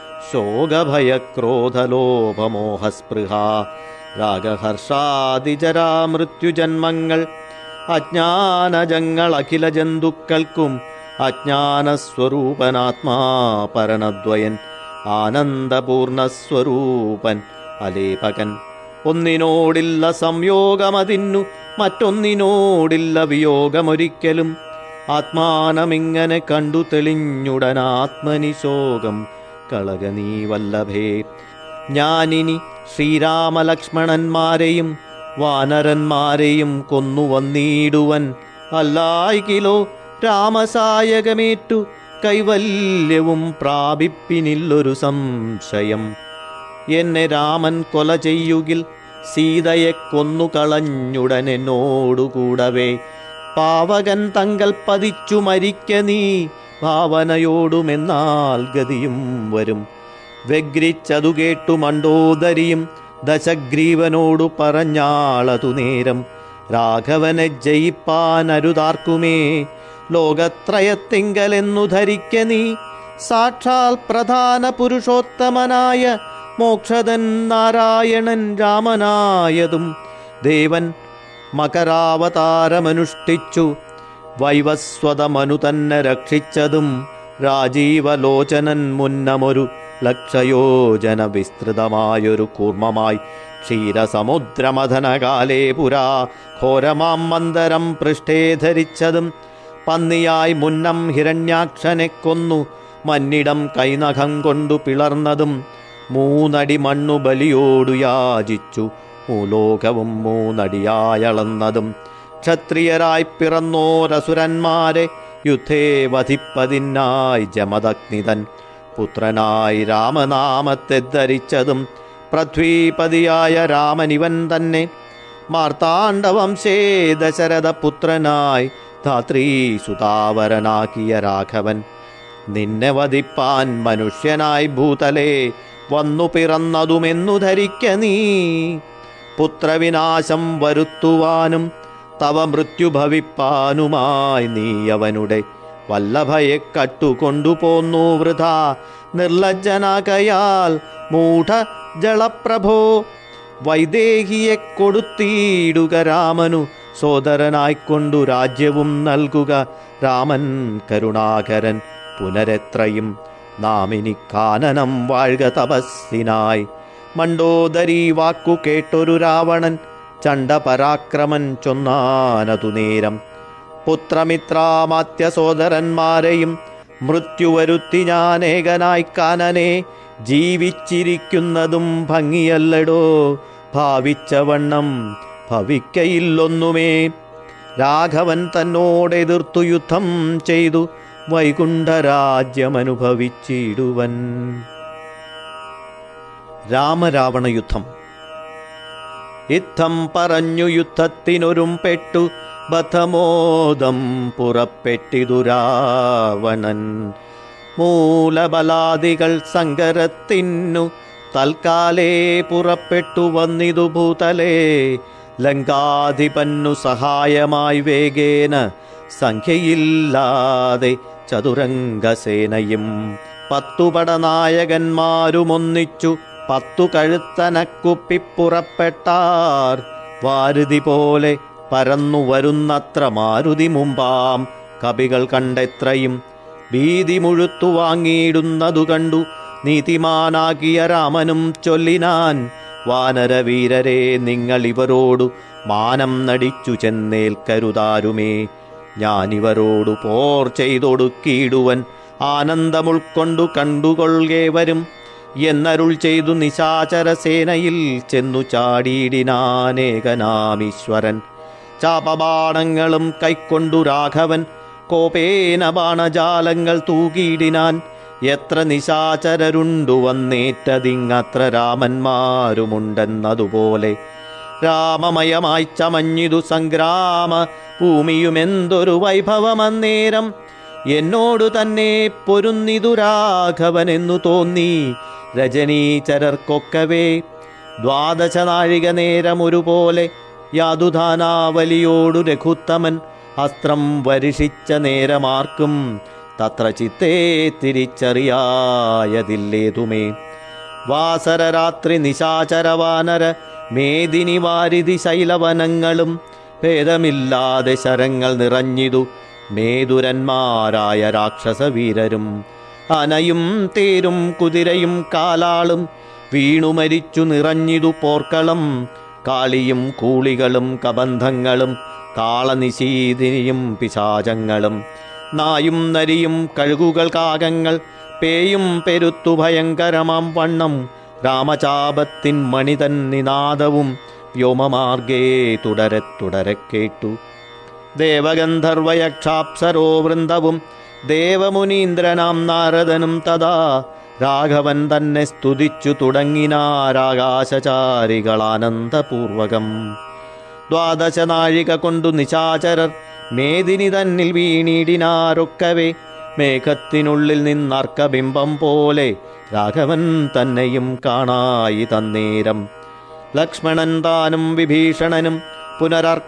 ശോകഭയക്രോധലോഭമോഹസ്പൃഹ രാഗഹർഷാദിജരാ മൃത്യുജന്മങ്ങൾ അജ്ഞാനജങ്ങൾ അഖില ജന്തുക്കൾക്കും അജ്ഞാനസ്വരൂപനാത്മാ പരണദ്വയൻ ആനന്ദപൂർണസ്വരൂപൻ അലേപകൻ ഒന്നിനോടില്ല സംയോഗമതിന്നു മറ്റൊന്നിനോടില്ല വിയോഗമൊരിക്കലും ആത്മാനമിങ്ങനെ കണ്ടു തെളിഞ്ഞുടനാത്മനി ശോകം കളക നീ വല്ലഭേ ഞാനിനി ശ്രീരാമലക്ഷ്മണന്മാരെയും വാനരന്മാരെയും കൊന്നു വന്നിടുവൻ അല്ലായികിലോ രാമസായകമേറ്റു കൈവല്യവും പ്രാപിപ്പിനില്ലൊരു സംശയം എന്നെ രാമൻ കൊല ചെയ്യുകിൽ സീതയെ കൊന്നു കളഞ്ഞുടനെന്നോടുകൂടവേ പാവകൻ തങ്കൽ പതിച്ചു മരിക്ക നീ ഭാവനയോടുമെന്നാൽ ഗതിയും വരും വ്യഗ്രിച്ചതു കേട്ടു മണ്ടോദരിയും ദശഗ്രീവനോടു പറഞ്ഞാളതു നേരം രാഘവനെ ജയിപ്പാനരുതാർക്കുമേ ലോകത്രയത്തിങ്കലെന്നു ധരിക്ക നീ സാക്ഷാൽ പ്രധാന പുരുഷോത്തമനായ മോക്ഷതൻ നാരായണൻ രാമനായതും ദേവൻ മകരാവതാരമനുഷ്ഠിച്ചു വൈവസ്വതമനു തന്നെ രക്ഷിച്ചതും രാജീവലോചനൻ മുന്നമൊരു ലക്ഷയോജന വിസ്തൃതമായൊരു കൂർമ്മമായി ക്ഷീരസമുദ്രമഥനകാലേ പുരാ ഘോരമാം മന്ദരം പൃഷ്ഠേ ധരിച്ചതും പന്നിയായി മുന്നം ഹിരണ്യാക്ഷനെ കൊന്നു മന്നിടം കൈനഖം കൊണ്ടു പിളർന്നതും മൂന്നടി മണ്ണു ബലിയോടു യാചിച്ചു മൂലോകവും മൂന്നടിയായളന്നതും ക്ഷത്രിയരായി പിറന്നോരസുരന്മാരെ യുദ്ധേ വധിപ്പതിനായി ജമദഗ്നിതൻ പുത്രനായി രാമനാമത്തെ ധരിച്ചതും പൃഥ്വീപതിയായ രാമനിവൻ തന്നെ മാർത്താണ്ഡവംശേ ദശരഥ പുത്രനായി ധാത്രീ സുതാവരനാക്കിയ രാഘവൻ നിന്നെ വധിപ്പാൻ മനുഷ്യനായി ഭൂതലേ വന്നു പിറന്നതുമെന്നു ധരിക്ക നീ പുത്രവിനാശം വരുത്തുവാനും തവ മൃത്യു ഭവിപ്പാനുമായി നീ അവനുടെ വല്ലഭയെ കട്ടുകൊണ്ടുപോന്നു വൃഥ നിർലജ്ജനാകയാൽ മൂഢ ജളപ്രഭോ വൈദേഹിയെ കൊടുത്തിടുക രാമനു സോദരനായിക്കൊണ്ടു രാജ്യവും നൽകുക രാമൻ കരുണാകരൻ പുനരെത്രയും നാം ഇനി കാനനം വാഴ്ക തപസ്സിനായി മണ്ടോദരി വാക്കു കേട്ടൊരു രാവണൻ ചണ്ഡപരാക്രമൻ ചൊന്നാനതു നേരം പുത്രമിത്രാമാത്യ സോദരന്മാരെയും മൃത്യുവരുത്തി ഞാനേകനായി കാനനെ ജീവിച്ചിരിക്കുന്നതും ഭംഗിയല്ലടോ ഭാവിച്ച വണ്ണം ഭവിക്കയില്ലൊന്നുമേ രാഘവൻ തന്നോടെതിർത്തു യുദ്ധം ചെയ്തു വൈകുണ്ഠരാജ്യമനുഭവിച്ചിടുവൻ രാമരാവണ യുദ്ധം യുദ്ധം പറഞ്ഞു യുദ്ധത്തിനൊരും പെട്ടു ബദ്ധമോദം പുറപ്പെട്ടിതു രാവണൻ മൂലബലാദികൾ സങ്കരത്തിനു തൽക്കാലേ പുറപ്പെട്ടു വന്നിതു ഭൂതലേ ലങ്കാധിപന്നു സഹായമായി വേഗേന സംഖ്യയില്ലാതെ ചതുരംഗസേനയും പത്തു പടനായകന്മാരുമൊന്നിച്ചു പത്തു കഴുത്തനക്കുപ്പിപ്പുറപ്പെട്ടാർ വാരുതി പോലെ പരന്നു വരുന്നത്ര മാരുതി മുമ്പാം കവികൾ കണ്ടെത്രയും ഭീതി മുഴുത്തു വാങ്ങിയിടുന്നതു കണ്ടു നീതിമാനാകിയ രാമനും ചൊല്ലിനാൻ വാനരവീരരെ നിങ്ങൾ ഇവരോടു മാനം നടിച്ചു ചെന്നേൽക്കരുതാരുമേ ഞാനിവരോടു പോർ ചെയ്തൊടുക്കിയിടുവൻ ആനന്ദമുൾക്കൊണ്ടു കണ്ടുകൊള്ളുകേവരും എന്നരുൾ ചെയ്തു നിശാചരസേനയിൽ ചെന്നു ചാടിയിടിനാനേകനാമീശ്വരൻ ചാപബാണങ്ങളും കൈക്കൊണ്ടു രാഘവൻ കോപേന ബാണജാലങ്ങൾ തൂകിയിടിനാൻ എത്ര നിശാചരരുണ്ടു വന്നേറ്റതിങ്ങത്ര രാമന്മാരുമുണ്ടെന്നതുപോലെ രാമമയമായി ചമഞ്ഞിതു സംഗ്രാമ ഭൂമിയുമെന്തൊരു വൈഭവമന്നേരം എന്നോടു തന്നെ പൊരുന്നിതു രാഘവനെന്നു തോന്നി രജനീചരർക്കൊക്കവേ ദ്വാദശ നാഴിക നേരം ഒരുപോലെ യാതുധാനാവലിയോടു രഘുത്തമൻ അസ്ത്രം വരിഷിച്ച നേരമാർക്കും തത്ര ചിത്തേ തിരിച്ചറിയായതില്ലേതുമേ വാസരരാത്രി നിശാചരവാനര മേദിനി വാരിധി ശൈലവനങ്ങളും ഭേദമില്ലാതെ ശരങ്ങൾ നിറഞ്ഞിതു മേതുരന്മാരായ രാക്ഷസവീരരും അനയും തേരും കുതിരയും കാലാളും വീണുമരിച്ചു നിറഞ്ഞിതു പോർക്കളം കാളിയും കൂളികളും കബന്ധങ്ങളും കാളനിശീതിനിയും പിശാചങ്ങളും നായും നരിയും കഴുകുകൾ കാകങ്ങൾ പേയും പെരുത്തു ഭയങ്കരമാം വണ്ണം രാമചാപത്തിൻ മണിതൻ നിനാദവും വ്യോമമാർഗേ തുടരെ തുടരെ കേട്ടു ദേവഗന്ധർവയക്ഷാപ്സരോ വൃന്ദവും ദേവമുനീന്ദ്രനാം നാരദനും തഥാ രാഘവൻ തന്നെ സ്തുതിച്ചു തുടങ്ങിനാരാകാശചാരികളാനന്ദപൂർവകം ദ്വാദശ നാഴിക കൊണ്ടു നിശാചരർ മേദിനി തന്നിൽ വീണിടിനാരൊക്കവേ മേഘത്തിനുള്ളിൽ നിന്നർക്കബിംബം പോലെ രാഘവൻ തന്നെയും കാണായി തന്നേരം ലക്ഷ്മണൻ താനും വിഭീഷണനും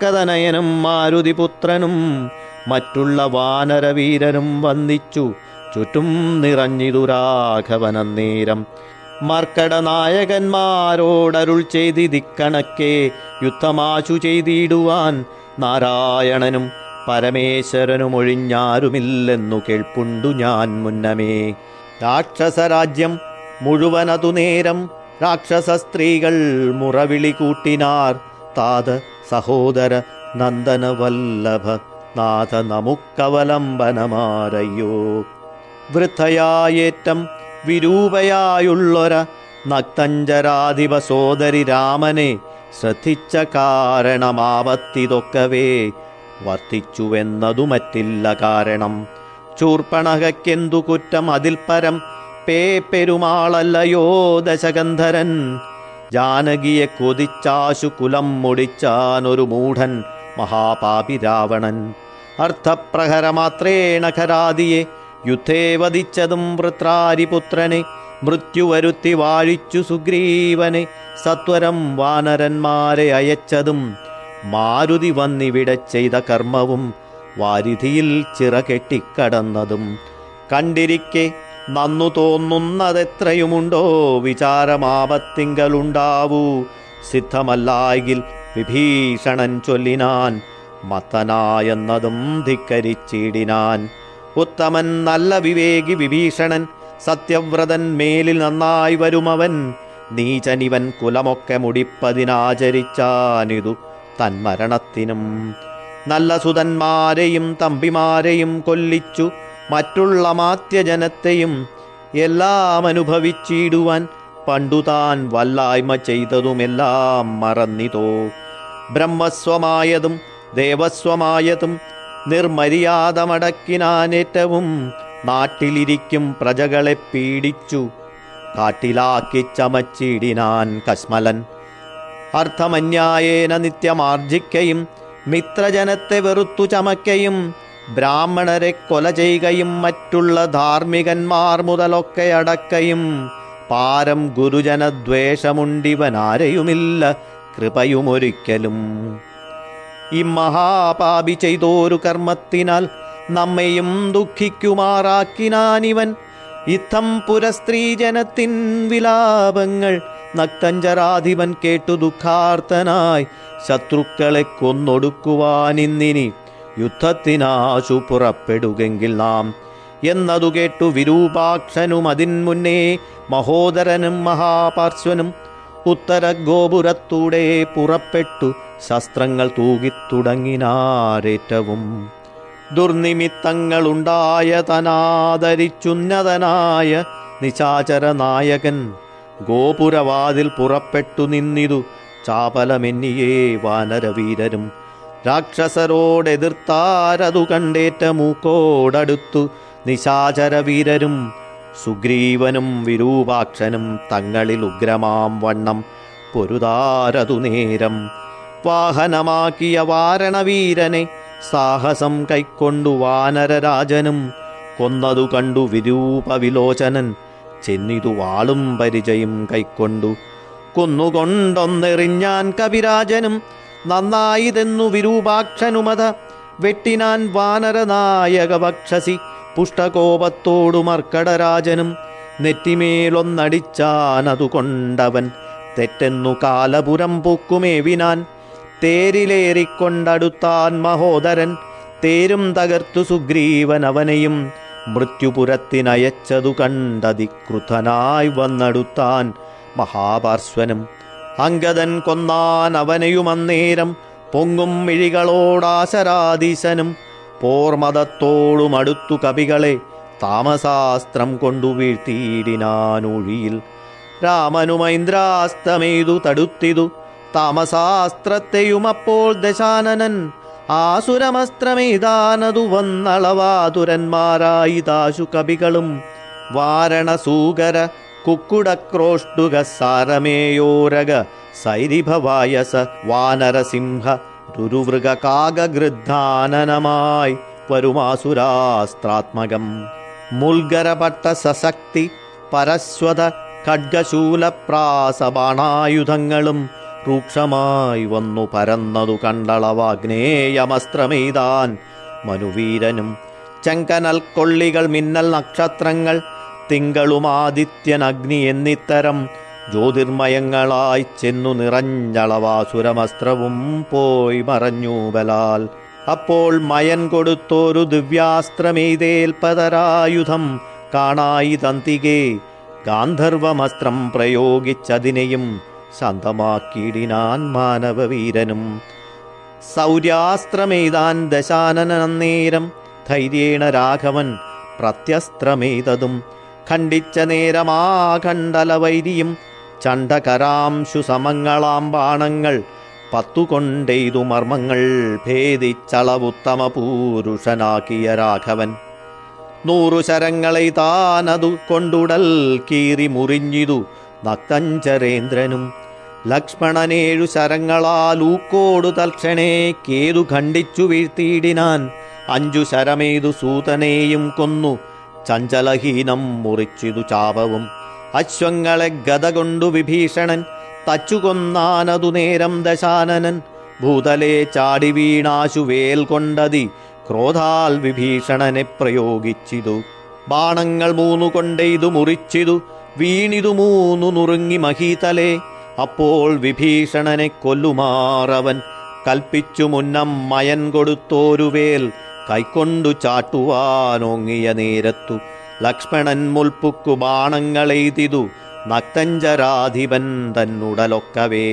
പുനരർക്കതനയനും മാരുതിപുത്രനും മറ്റുള്ള വാനരവീരനും വന്നിച്ചു ചുറ്റും നിറഞ്ഞിതു രാഘവനന്നേരം മർക്കട നായകന്മാരോടരുൾ ചെയ്തിതിക്കണക്കെ യുദ്ധമാശു ചെയ്തിടുവാൻ നാരായണനും പരമേശ്വരനും ഒഴിഞ്ഞാരുമില്ലെന്നു കേൾപ്പുണ്ടു ഞാൻ മുന്നമേ രാക്ഷസരാജ്യം മുഴുവനതു നേരം രാക്ഷസ സ്ത്രീകൾ മുറവിളി കൂട്ടിനാർ താത സഹോദര നന്ദന വല്ലഭ നാഥ നമുക്കവലംബനമാരയ്യോ വൃദ്ധയായേറ്റം വിരൂപയായുള്ളൊര നക്തഞ്ചരാധിപ സോദരി രാമനെ ശ്രദ്ധിച്ച കാരണമാവത്തിതൊക്കവേ വർത്തിച്ചുവെന്നതു മറ്റില്ല കാരണം ചൂർപ്പണകയ്ക്കെന്തു കുറ്റം അതിൽ പരം പേ പെരുമാളല്ലയോ ദശകന്ധരൻ ജാനകിയെ കൊതിച്ചാശു കുലം മുടിച്ചാനൊരു മൂഢൻ മഹാപാപി രാവണൻ അർത്ഥപ്രഹരമാത്രേണ ഖരാദിയെ യുദ്ധേ വധിച്ചതും വൃത്രാരിപുത്രനെ മൃത്യുവരുത്തി വാഴിച്ചു സുഗ്രീവനെ സത്വരം വാനരന്മാരെ അയച്ചതും മാരുതി വന്നിവിടെ ചെയ്ത കർമ്മവും വാരിധിയിൽ ചിറകെട്ടിക്കടന്നതും കണ്ടിരിക്കെ നന്നു തോന്നുന്നതെത്രയുമുണ്ടോ വിചാരമാപത്തിങ്കലുണ്ടാവൂ സിദ്ധമല്ലായെങ്കിൽ വിഭീഷണൻ ചൊല്ലിനാൻ മത്തനായെന്നതും ധിക്കരിച്ചിടിനാൻ ഉത്തമൻ നല്ല വിവേകി വിഭീഷണൻ സത്യവ്രതൻ മേലിൽ നന്നായി വരുമവൻ നീചനിവൻ കുലമൊക്കെ മുടിപ്പതിനാചരിച്ചാനിതു തന്മരണത്തിനും നല്ല സുതന്മാരെയും തമ്പിമാരെയും കൊല്ലിച്ചു മറ്റുള്ള മാത്യജനത്തെയും എല്ലാം അനുഭവിച്ചിടുവാൻ പണ്ടുതാൻ വല്ലായ്മ ചെയ്തതുമെല്ലാം മറന്നിതോ ബ്രഹ്മസ്വമായതും ദേവസ്വമായതും നിർമര്യാദമടക്കിനാനേറ്റവും നാട്ടിലിരിക്കും പ്രജകളെ പീഡിച്ചു കാട്ടിലാക്കി ചമച്ചിടിനാൻ കശ്മലൻ അർത്ഥമന്യായേന നിത്യമാർജിക്കയും മിത്രജനത്തെ വെറുത്തു ചമക്കയും ബ്രാഹ്മണരെ കൊല ചെയ്യുകയും മറ്റുള്ള ധാർമ്മികന്മാർ മുതലൊക്കെ അടക്കയും പാരം ഗുരുജനദ്വേഷമുണ്ടിവനാരെയുമില്ല കൃപയുമൊരിക്കലും ഈ മഹാപാപി ചെയ്തോരു കർമ്മത്തിനാൽ നമ്മയും ദുഃഖിക്കുമാറാക്കിനാനിവൻ ഇത്തം പുരസ്ത്രീജനത്തിൻ വിലാപങ്ങൾ നക്തഞ്ചരാധിപൻ കേട്ടു ദുഃഖാർത്തനായി ശത്രുക്കളെ കൊന്നൊടുക്കുവാനിന്നിനി യുദ്ധത്തിനാശു പുറപ്പെടുകെങ്കിൽ നാം എന്നതു കേട്ടു വിരൂപാക്ഷനും അതിൻ മുന്നേ മഹോദരനും മഹാപാർശ്വനും ഉത്തര ഗോപുരത്തൂടെ പുറപ്പെട്ടു ശസ്ത്രങ്ങൾ തൂകിത്തുടങ്ങിനാരേറ്റവും ദുർനിമിത്തങ്ങളുണ്ടായതനാദരിച്ചുന്നതനായ നിശാചര നായകൻ ഗോപുരവാതിൽ പുറപ്പെട്ടു നിന്നിതു ചാപലമെന്നിയേ വാനരവീരരും രാക്ഷസരോടെതിർത്താരതു കണ്ടേറ്റ മൂക്കോടടുത്തു നിശാചരവീരരും സുഗ്രീവനും വിരൂപാക്ഷനും തങ്ങളിൽ ഉഗ്രമാം വണ്ണം പൊരുതാരതു നേരം വാഹനമാക്കിയ വാരണവീരനെ സാഹസം കൈക്കൊണ്ടു വാനരരാജനും കൊന്നതു കണ്ടു വിരൂപവിലോചനൻ ചെന്നിതു വാളും പരിചയം കൈക്കൊണ്ടു കൊന്നുകൊണ്ടൊന്നെറിഞ്ഞാൻ കവിരാജനും നന്നായിതെന്നു വിരൂപാക്ഷനുമത വെട്ടിനാൻ വാനരനായക ഭക്ഷസി പുഷ്ടകോപത്തോടു മർക്കടരാജനും നെറ്റിമേലൊന്നടിച്ചാനതു കൊണ്ടവൻ തെറ്റെന്നു കാലപുരം പൊക്കുമേവിനാൻ തേരിലേറിക്കൊണ്ടടുത്താൻ മഹോദരൻ തേരും തകർത്തു സുഗ്രീവൻ അവനെയും മൃത്യുപുരത്തിനയച്ചതു കണ്ടതിക്രുദ്ധനായി വന്നടുത്താൻ മഹാപാർശ്വനും അങ്കദൻ കൊന്നാൻ അവനെയുമന്നേരം പൊങ്ങും മിഴികളോടാശരാധീശനും പോർമതത്തോളും അടുത്തു കവികളെ താമസാസ്ത്രം കൊണ്ടു വീഴ്ത്തിയിടിനാനൊഴിയിൽ രാമനുമൈന്ദ്രാസ്തമേതു തടുത്തിതു താമസാസ്ത്രത്തെയും അപ്പോൾ ദശാനനൻ ആസുരമസ്ത്രമേതാനതു വന്നളവാതുരന്മാരായി ദാശു കവികളും വാരണസൂകര കുക്കുടക്രോഷ്ടുക സാരമേയോരക സൈരിഭവായസ വാനരസിംഹ രുരുവൃഗ കാകഗൃദ്ധാനനമായി വരുമാസുരാസ്ത്രാത്മകം മുൽഗരപട്ട സശക്തി പരശ്വത ഖഡ്ഗശൂലപ്രാസബാണായുധങ്ങളും രൂക്ഷമായി വന്നു പരന്നതു കണ്ടളവാഗ്നേയമസ്ത്രമെയ്താൻ മനുവീരനും ചെങ്കനൽ കൊള്ളികൾ മിന്നൽ നക്ഷത്രങ്ങൾ തിങ്കളും ആദിത്യൻ അഗ്നി എന്നിത്തരം ജ്യോതിർമയങ്ങളായി ചെന്നു നിറഞ്ഞളവാസുരമസ്ത്രവും പോയി മറഞ്ഞു ബലാൽ അപ്പോൾ മയൻ കൊടുത്തോരു ദിവ്യാസ്ത്രമെയ്തേൽപതരായുധം കാണായി തന്തികെ ഗാന്ധർവമസ്ത്രം പ്രയോഗിച്ചതിനെയും ശാന്തമാക്കിയിടിനാൻ മാനവവീരനും സൗര്യാസ്ത്രമെയ്താൻ ദശാനനന്നേരം ധൈര്യേണ രാഘവൻ പ്രത്യസ്ത്രമെയ്തതും ഖണ്ഡിച്ച നേരമാഖണ്ഡലവൈരിയും ചണ്ഡകരാംശു സമങ്ങളാം ബാണങ്ങൾ പത്തുകൊണ്ടെയ്തു മർമ്മങ്ങൾ ഭേദിച്ചളവുത്തമ പൂരുഷനാക്കിയ രാഘവൻ നൂറു ശരങ്ങളെ താനതു കൊണ്ടുടൽ കീറി മുറിഞ്ഞിതു നക്തഞ്ചരേന്ദ്രനും ലക്ഷ്മണനേഴു ശരങ്ങളാലൂക്കോടു തൽക്ഷണേ കേതു ഖണ്ഡിച്ചു വീഴ്ത്തിയിടിനാൻ അഞ്ചു ശരമേതു സൂതനെയും കൊന്നു ചഞ്ചലഹീനം മുറിച്ചിതു ചാപവും അശ്വങ്ങളെ ഗത കൊണ്ടു വിഭീഷണൻ തച്ചുകൊന്നാനതു നേരം ദശാനനൻ ഭൂതലെ ചാടി വീണാശു വേൽ കൊണ്ടതി ക്രോധാൽ വിഭീഷണനെ പ്രയോഗിച്ചിതു ബാണങ്ങൾ മൂന്നു കൊണ്ടെയ്തു മുറിച്ചിതു വീണിതു മൂന്നു നുറുങ്ങി മഹീതലെ അപ്പോൾ വിഭീഷണനെ കൊല്ലുമാറവൻ കൽപ്പിച്ചു മുന്നം മയൻ കൊടുത്തോരുവേൽ കൈക്കൊണ്ടു ചാട്ടുവാനോങ്ങിയ നേരത്തു ലക്ഷ്മണൻ മുൽപ്പുക്കു ബാണങ്ങളെയ്തിതു നക്തഞ്ചരാധിപൻ തന്നുടലൊക്കവേ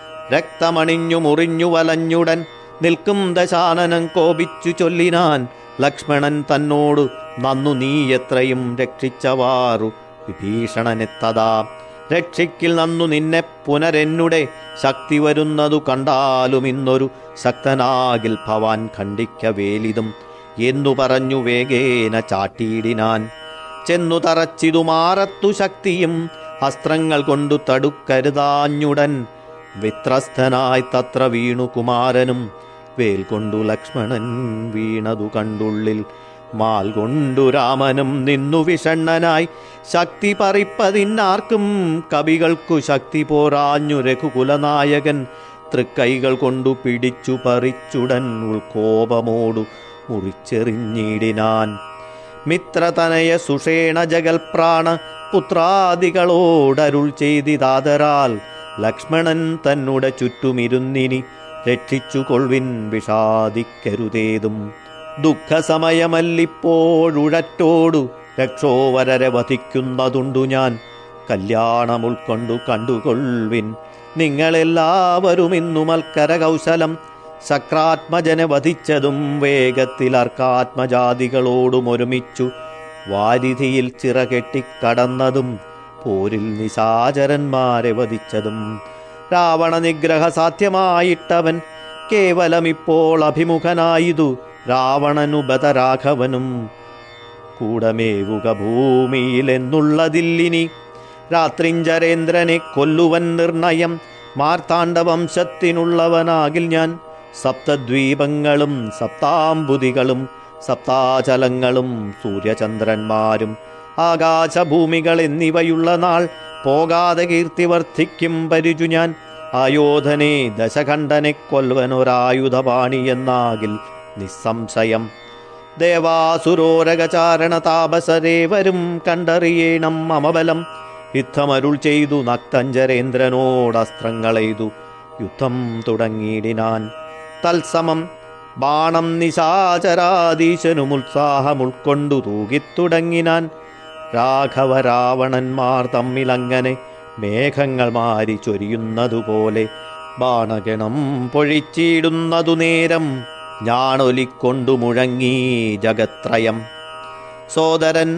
രക്തമണിഞ്ഞു മുറിഞ്ഞു വലഞ്ഞുടൻ നിൽക്കും ദശാനനം കോപിച്ചു ചൊല്ലിനാൻ ലക്ഷ്മണൻ തന്നോടു നന്നു നീ എത്രയും രക്ഷിച്ചവാറു വിഭീഷണനെത്തതാ രക്ഷിക്കിൽ നന്നു നിന്നെ പുനരെന്നുടെ ശക്തി വരുന്നതു കണ്ടാലും ഇന്നൊരു ശക്തനാകിൽ ഭവാൻ ഖണ്ഡിക്ക വേലിതും എന്നു പറഞ്ഞു വേഗേന ചാട്ടിയിടിനാൻ ചെന്നു തറച്ചിതു മാറത്തു ശക്തിയും അസ്ത്രങ്ങൾ കൊണ്ടു തടുക്കരുതാഞ്ഞുടൻ വിത്രസ്തനായി തത്ര വീണു കുമാരനും വേൽ കൊണ്ടു ലക്ഷ്മണൻ വീണതു കണ്ടുള്ളിൽ മാൽ കൊണ്ടു രാമനും നിന്നു വിഷണ്ണനായി ശക്തി പറിപ്പതിന്നാർക്കും കവികൾക്കു ശക്തി പോരാഞ്ഞു രഘുകുലനായകൻ തൃക്കൈകൾ കൊണ്ടു പിടിച്ചു പറിച്ചുടൻ ഉൾക്കോപമോടു മുറിച്ചെറിഞ്ഞിടിനാൻ മിത്രതനയ സുഷേണ ജഗൽപ്രാണ പുത്രാദികളോടരുൾ ചെയ്തിതാതരാൽ ലക്ഷ്മണൻ തന്നുടെ ചുറ്റുമിരുന്നിനി രക്ഷിച്ചു കൊൾവിൻ വിഷാദിക്കരുതേതും ദുഃഖസമയമല്ലിപ്പോഴുഴറ്റോടു രക്ഷോവരരെ വധിക്കുന്നതുണ്ടു ഞാൻ കല്യാണം ഉൾക്കൊണ്ടു കണ്ടുകൊൾവിൻ നിങ്ങളെല്ലാവരും ഇന്നു മൽക്കര കൗശലം ശക്രാത്മജനെ വധിച്ചതും വേഗത്തിൽ അർക്കാത്മജാതികളോടും ഒരുമിച്ചു വാരിധിയിൽ ചിറകെട്ടിക്കടന്നതും പോരിൽ നിശാചരന്മാരെ വധിച്ചതും രാവണ നിഗ്രഹ സാധ്യമായിട്ടവൻ കേവലം ഇപ്പോൾ അഭിമുഖനായിതു രാവണനു ബദരാഘവനും കൂടമേവുക ഭൂമിയിലെന്നുള്ളതില്ലിനി രാത്രിഞ്ചരേന്ദ്രനെ കൊല്ലുവൻ നിർണയം മാർത്താണ്ഡവംശത്തിനുള്ളവനാകിൽ ഞാൻ സപ്തദ്വീപങ്ങളും സപ്താംബുതികളും സപ്താചലങ്ങളും സൂര്യചന്ദ്രന്മാരും ആകാശഭൂമികൾ എന്നിവയുള്ള നാൾ പോകാതെ കീർത്തി വർദ്ധിക്കും പരിചു ഞാൻ ആയോധനെ ദശകണ്ഠനെ കൊൽവനൊരായുധപാണി എന്നാകിൽ നിസ്സംശയം ദേവാസുരോരകചാരണ താപസരേവരും കണ്ടറിയേണം മമബലം യുദ്ധമരുൾ ചെയ്തു നക്തഞ്ചരേന്ദ്രനോടസ്ത്രങ്ങളെയ്തു യുദ്ധം തുടങ്ങിയിടിനാൻ തത്സമം ബാണം നിശാചരാധീശനും ഉത്സാഹമുൾക്കൊണ്ടു തൂകിത്തുടങ്ങിനാൻ രാഘവ രാവണന്മാർ തമ്മിലങ്ങനെ മേഘങ്ങൾ മാരി ചൊരിയുന്നതുപോലെ ബാണഗണം പൊഴിച്ചിടുന്നതു നേരം ഞാണൊലിക്കൊണ്ടു മുഴങ്ങി ജഗത്രയം സോദരൻ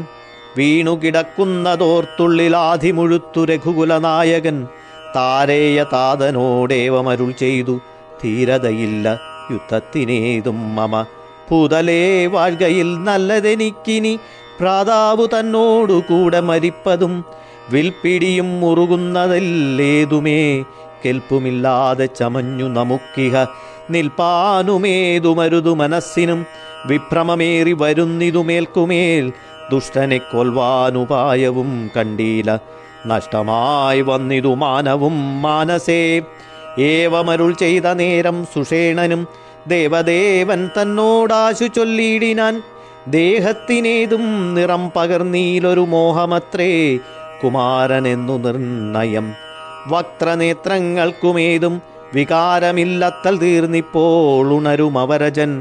വീണുകിടക്കുന്നതോർത്തുള്ളിലാധിമുഴുത്തു രഘുകുലനായകൻ താരേയ താതനോടേവമരുൾ ചെയ്തു ധീരതയില്ല യുദ്ധത്തിനേതും മമ ഭൂതലേ വാഴ്കയിൽ നല്ലതെനിക്കിനി ഭ്രാതാവു തന്നോടു കൂടെ മരിപ്പതും വിൽപ്പിടിയും മുറുകുന്നതല്ലേതുമേ കെൽപ്പുമില്ലാതെ ചമഞ്ഞു നമുക്കിഹ നിൽപ്പാനുമേതുമരുതു മനസ്സിനും വിഭ്രമമേറി വരുന്നിതുമേൽക്കുമേൽ ദുഷ്ടനെ കൊൽവാനുപായവും കണ്ടീല നഷ്ടമായി വന്നിതു മാനവും മാനസേ ഏവമരുൾ ചെയ്ത നേരം സുഷേണനും ദേവദേവൻ തന്നോടാശു ചൊല്ലിയിടിനാൻ ദേഹത്തിനേതും നിറം പകർന്നീലൊരു മോഹമത്രേ കുമാരനെന്നു നിർണയം വക്രനേത്രങ്ങൾക്കുമേതും വികാരമില്ലത്തൽ തീർന്നിപ്പോൾ ഉണരും അവരജൻ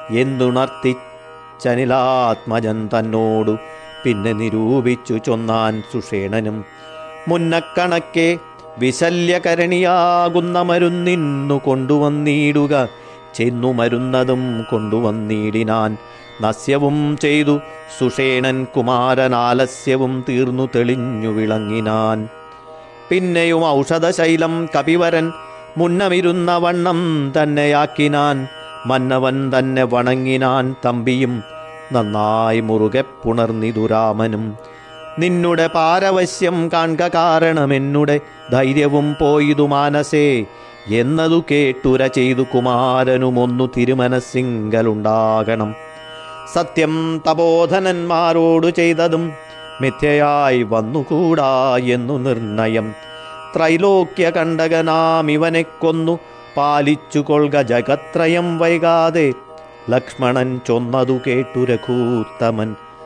എന്നുണർത്തിച്ചനിലാത്മജൻ തന്നോടു പിന്നെ നിരൂപിച്ചു ചൊന്നാൻ സുഷേണനും മുന്നക്കണക്കെ വിശല്യകരണിയാകുന്ന മരുന്നിന്നു കൊണ്ടുവന്നിടുക ചെന്നു മരുന്നതും കൊണ്ടുവന്നിടിനാൻ നസ്യവും ചെയ്തു സുഷേണൻ കുമാരനാലസ്യവും തീർന്നു തെളിഞ്ഞു വിളങ്ങിനാൻ പിന്നെയും ഔഷധശൈലം കപിവരൻ മുന്നമിരുന്ന വണ്ണം തന്നെയാക്കിനാൻ മന്നവൻ തന്നെ വണങ്ങിനാൻ തമ്പിയും നന്നായി മുറുകെ പുണർന്നിതു രാമനും നിന്നുടെ പാരവശ്യം കാൺക കാരണമെന്നുടെ ധൈര്യവും പോയിതു മാനസേ എന്നതു കേട്ടുര ചെയ്തു കുമാരനുമൊന്നു തിരുമനസ്സിങ്കലുണ്ടാകണം സത്യം തപോധനന്മാരോടു ചെയ്തതും മിഥ്യയായി വന്നുകൂടാ എന്നു നിർണയം ത്രൈലോക്യ കണ്ടകനാം ഇവനെ കൊന്നു പാലിച്ചു കൊൾക ജഗത്രയം വൈകാതെ ലക്ഷ്മണൻ ചൊന്നതു കേട്ടു രഘൂത്തമൻ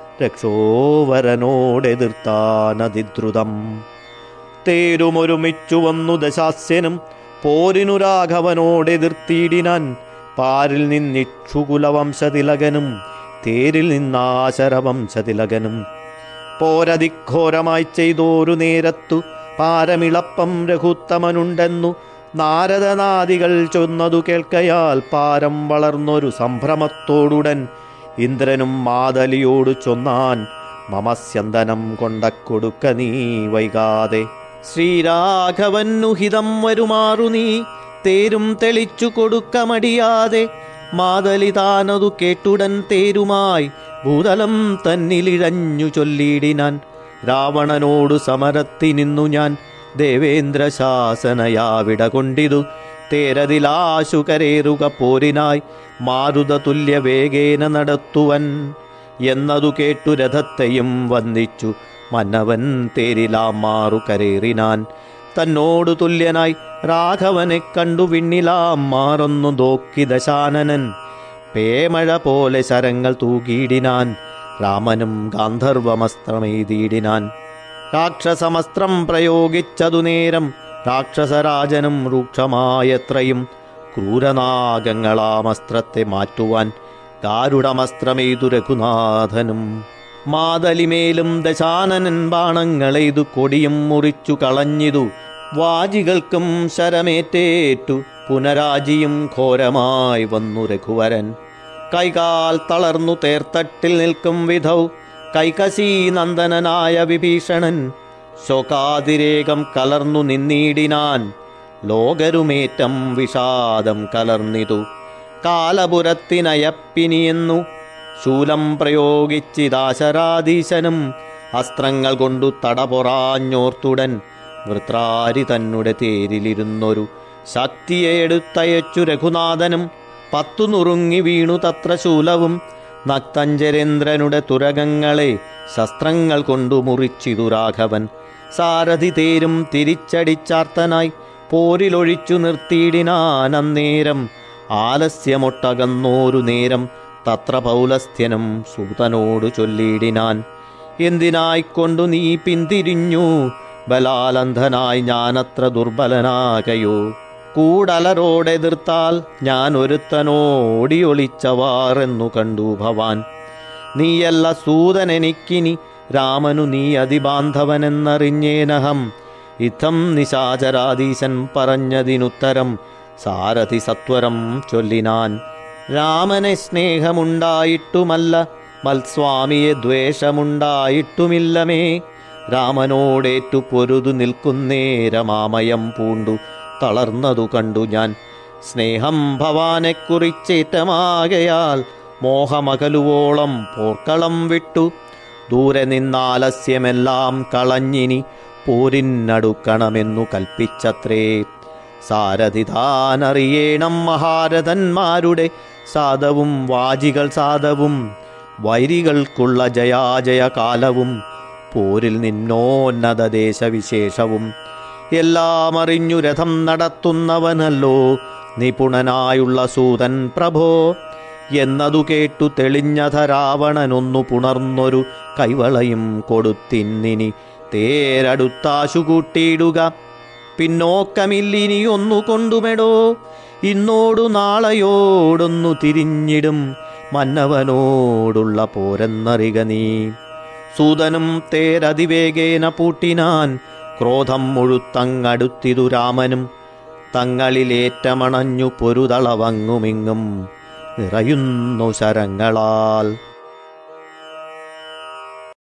രക്ഷോവരനോടെതിർത്താനതിദ്രുതം തേരുമൊരുമിച്ചു വന്നു ദശാസ്യനും പോരിനു രാഘവനോടെതിർത്തിയിടിനാൻ പാരിൽ നിന്നിക്ഷുകുലവംശതിലകനും തേരിൽ നിന്നാശരവംശതിലകനും പോരതിഘോരമായി ചെയ്തോരു നേരത്തു പാരമിളപ്പം രഘുത്തമനുണ്ടെന്നു നാരദനാദികൾ ചൊന്നതു കേൾക്കയാൽ പാരം വളർന്നൊരു സംഭ്രമത്തോടുടൻ ഇന്ദ്രനും മാതലിയോടു ചൊന്നാൻ മമസ്യന്തനം കൊണ്ട കൊടുക്ക നീ വൈകാതെ ശ്രീരാഘവന്നു ഹിതം വരുമാറു നീ തേരും തെളിച്ചു കൊടുക്ക മടിയാതെ മാതലി താനതു കേട്ടുടൻ തേരുമായി ഭൂതലം തന്നിലിഴഞ്ഞു ചൊല്ലിയിടിനാൻ രാവണനോടു സമരത്തിനിന്നു ഞാൻ ദേവേന്ദ്ര ശാസനയാവിട കൊണ്ടിതു തേരതിലാശു കരേറുക പോരിനായി മാരുത തുല്യ വേഗേന നടത്തുവൻ എന്നതു കേട്ടു രഥത്തെയും വന്ദിച്ചു മന്നവൻ തേരിലാം മാറു കരേറിനാൻ തന്നോടു തുല്യനായി രാഘവനെ കണ്ടു വിണ്ണിലാം മാറൊന്നു നോക്കി ദശാനനൻ പേമഴ പോലെ ശരങ്ങൾ തൂകിയിടിനാൻ രാമനും ഗാന്ധർവമസ്ത്രമെയ്തിയിടിനാൻ രാക്ഷസമസ്ത്രം പ്രയോഗിച്ചതു നേരം രാക്ഷസരാജനും രൂക്ഷമായത്രയും ക്രൂരനാഗങ്ങളാമസ്ത്രത്തെ മാറ്റുവാൻ കാരുടമസ്ത്രമെയ്തു രഘുനാഥനും മാതലിമേലും ദശാനനൻ ബാണങ്ങളെയ്തു കൊടിയും മുറിച്ചു കളഞ്ഞിതു വാജികൾക്കും ശരമേറ്റേറ്റു പുനരാജിയും ഘോരമായി വന്നു രഘുവരൻ കൈകാൽ തളർന്നു തേർത്തട്ടിൽ നിൽക്കും വിധൗ കൈകശീ നന്ദനനായ വിഭീഷണൻ ശോകാതിരേകം കലർന്നു നിന്നീടിനാൻ ലോകരുമേറ്റം വിഷാദം കലർന്നിതു കാലപുരത്തിനയപ്പിനിയെന്നു ശൂലം പ്രയോഗിച്ചിതാശരാധീശനും അസ്ത്രങ്ങൾ കൊണ്ടു തടപൊറാഞ്ഞോർത്തുടൻ വൃത്രാരി തന്നുടെ തേരിലിരുന്നൊരു ശക്തിയെ എടുത്തയച്ചു രഘുനാഥനും പത്തു നുറുങ്ങി വീണു തത്ര ശൂലവും നക്തഞ്ചരേന്ദ്രനുടെ തുരകങ്ങളെ ശസ്ത്രങ്ങൾ കൊണ്ടു മുറിച്ചിതു രാഘവൻ സാരഥി തേരും തിരിച്ചടിച്ചാർത്തനായി പോരിലൊഴിച്ചു നിർത്തിയിടിനാനന്നേരം ആലസ്യമൊട്ടകന്നോരു നേരം തത്ര പൗലസ്ഥ്യനും സൂതനോടു ചൊല്ലിയിടിനാൻ എന്തിനായിക്കൊണ്ടു നീ പിന്തിരിഞ്ഞു ബലാലന്ധനായി ഞാനത്ര ദുർബലനാകയോ കൂടലരോടെതിർത്താൽ ഞാൻ ഒരുത്തനോടിയൊളിച്ചവാറെന്നു കണ്ടു ഭവാൻ നീയല്ല സൂതനെനിക്കിനി രാമനു നീ അതിബാന്ധവനെന്നറിഞ്ഞേനഹം ഇത്തം നിശാചരാധീശൻ പറഞ്ഞതിനുത്തരം സാരഥി സത്വരം ചൊല്ലിനാൻ രാമനെ സ്നേഹമുണ്ടായിട്ടുമല്ല മൽസ്വാമിയെ ദ്വേഷമുണ്ടായിട്ടുമില്ലമേ രാമനോടേറ്റു പൊരുതു നിൽക്കുന്നേരമാമയം പൂണ്ടു തളർന്നതു കണ്ടു ഞാൻ സ്നേഹം ഭവാനെക്കുറിച്ചേറ്റമാകയാൽ മോഹമകലുവോളം പോർക്കളം വിട്ടു ദൂരെ നിന്നാലസ്യമെല്ലാം കളഞ്ഞിനി പോരിന്നടുക്കണമെന്നു കൽപ്പിച്ചത്രേ സാരഥിതാനറിയേണം മഹാരഥന്മാരുടെ സാദവും വാജികൾ സാദവും വൈരികൾക്കുള്ള ജയാജയ കാലവും പോരിൽ നിന്നോന്നത ദേശവിശേഷവും എല്ലാം അറിഞ്ഞു രഥം നടത്തുന്നവനല്ലോ നിപുണനായുള്ള സൂതൻ പ്രഭോ എന്നതു കേട്ടു തെളിഞ്ഞത രാവണനൊന്നു പുണർന്നൊരു കൈവളയും കൊടുത്തിന്നിനി തേരടുത്താശു കൂട്ടിയിടുക പിന്നോക്കമില്ലിനി ഒന്നു കൊണ്ടുമെടോ ഇന്നോടു നാളെയോടൊന്നു തിരിഞ്ഞിടും മന്നവനോടുള്ള പോരെന്നറിക നീ സൂതനും തേരതിവേഗേന പൂട്ടിനാൻ ക്രോധം മുഴുത്തങ്ങടുത്തിതു രാമനും തങ്ങളിലേറ്റമണഞ്ഞു പൊരുതളവങ്ങുമിങ്ങും നിറയുന്നു ശരങ്ങളാൽ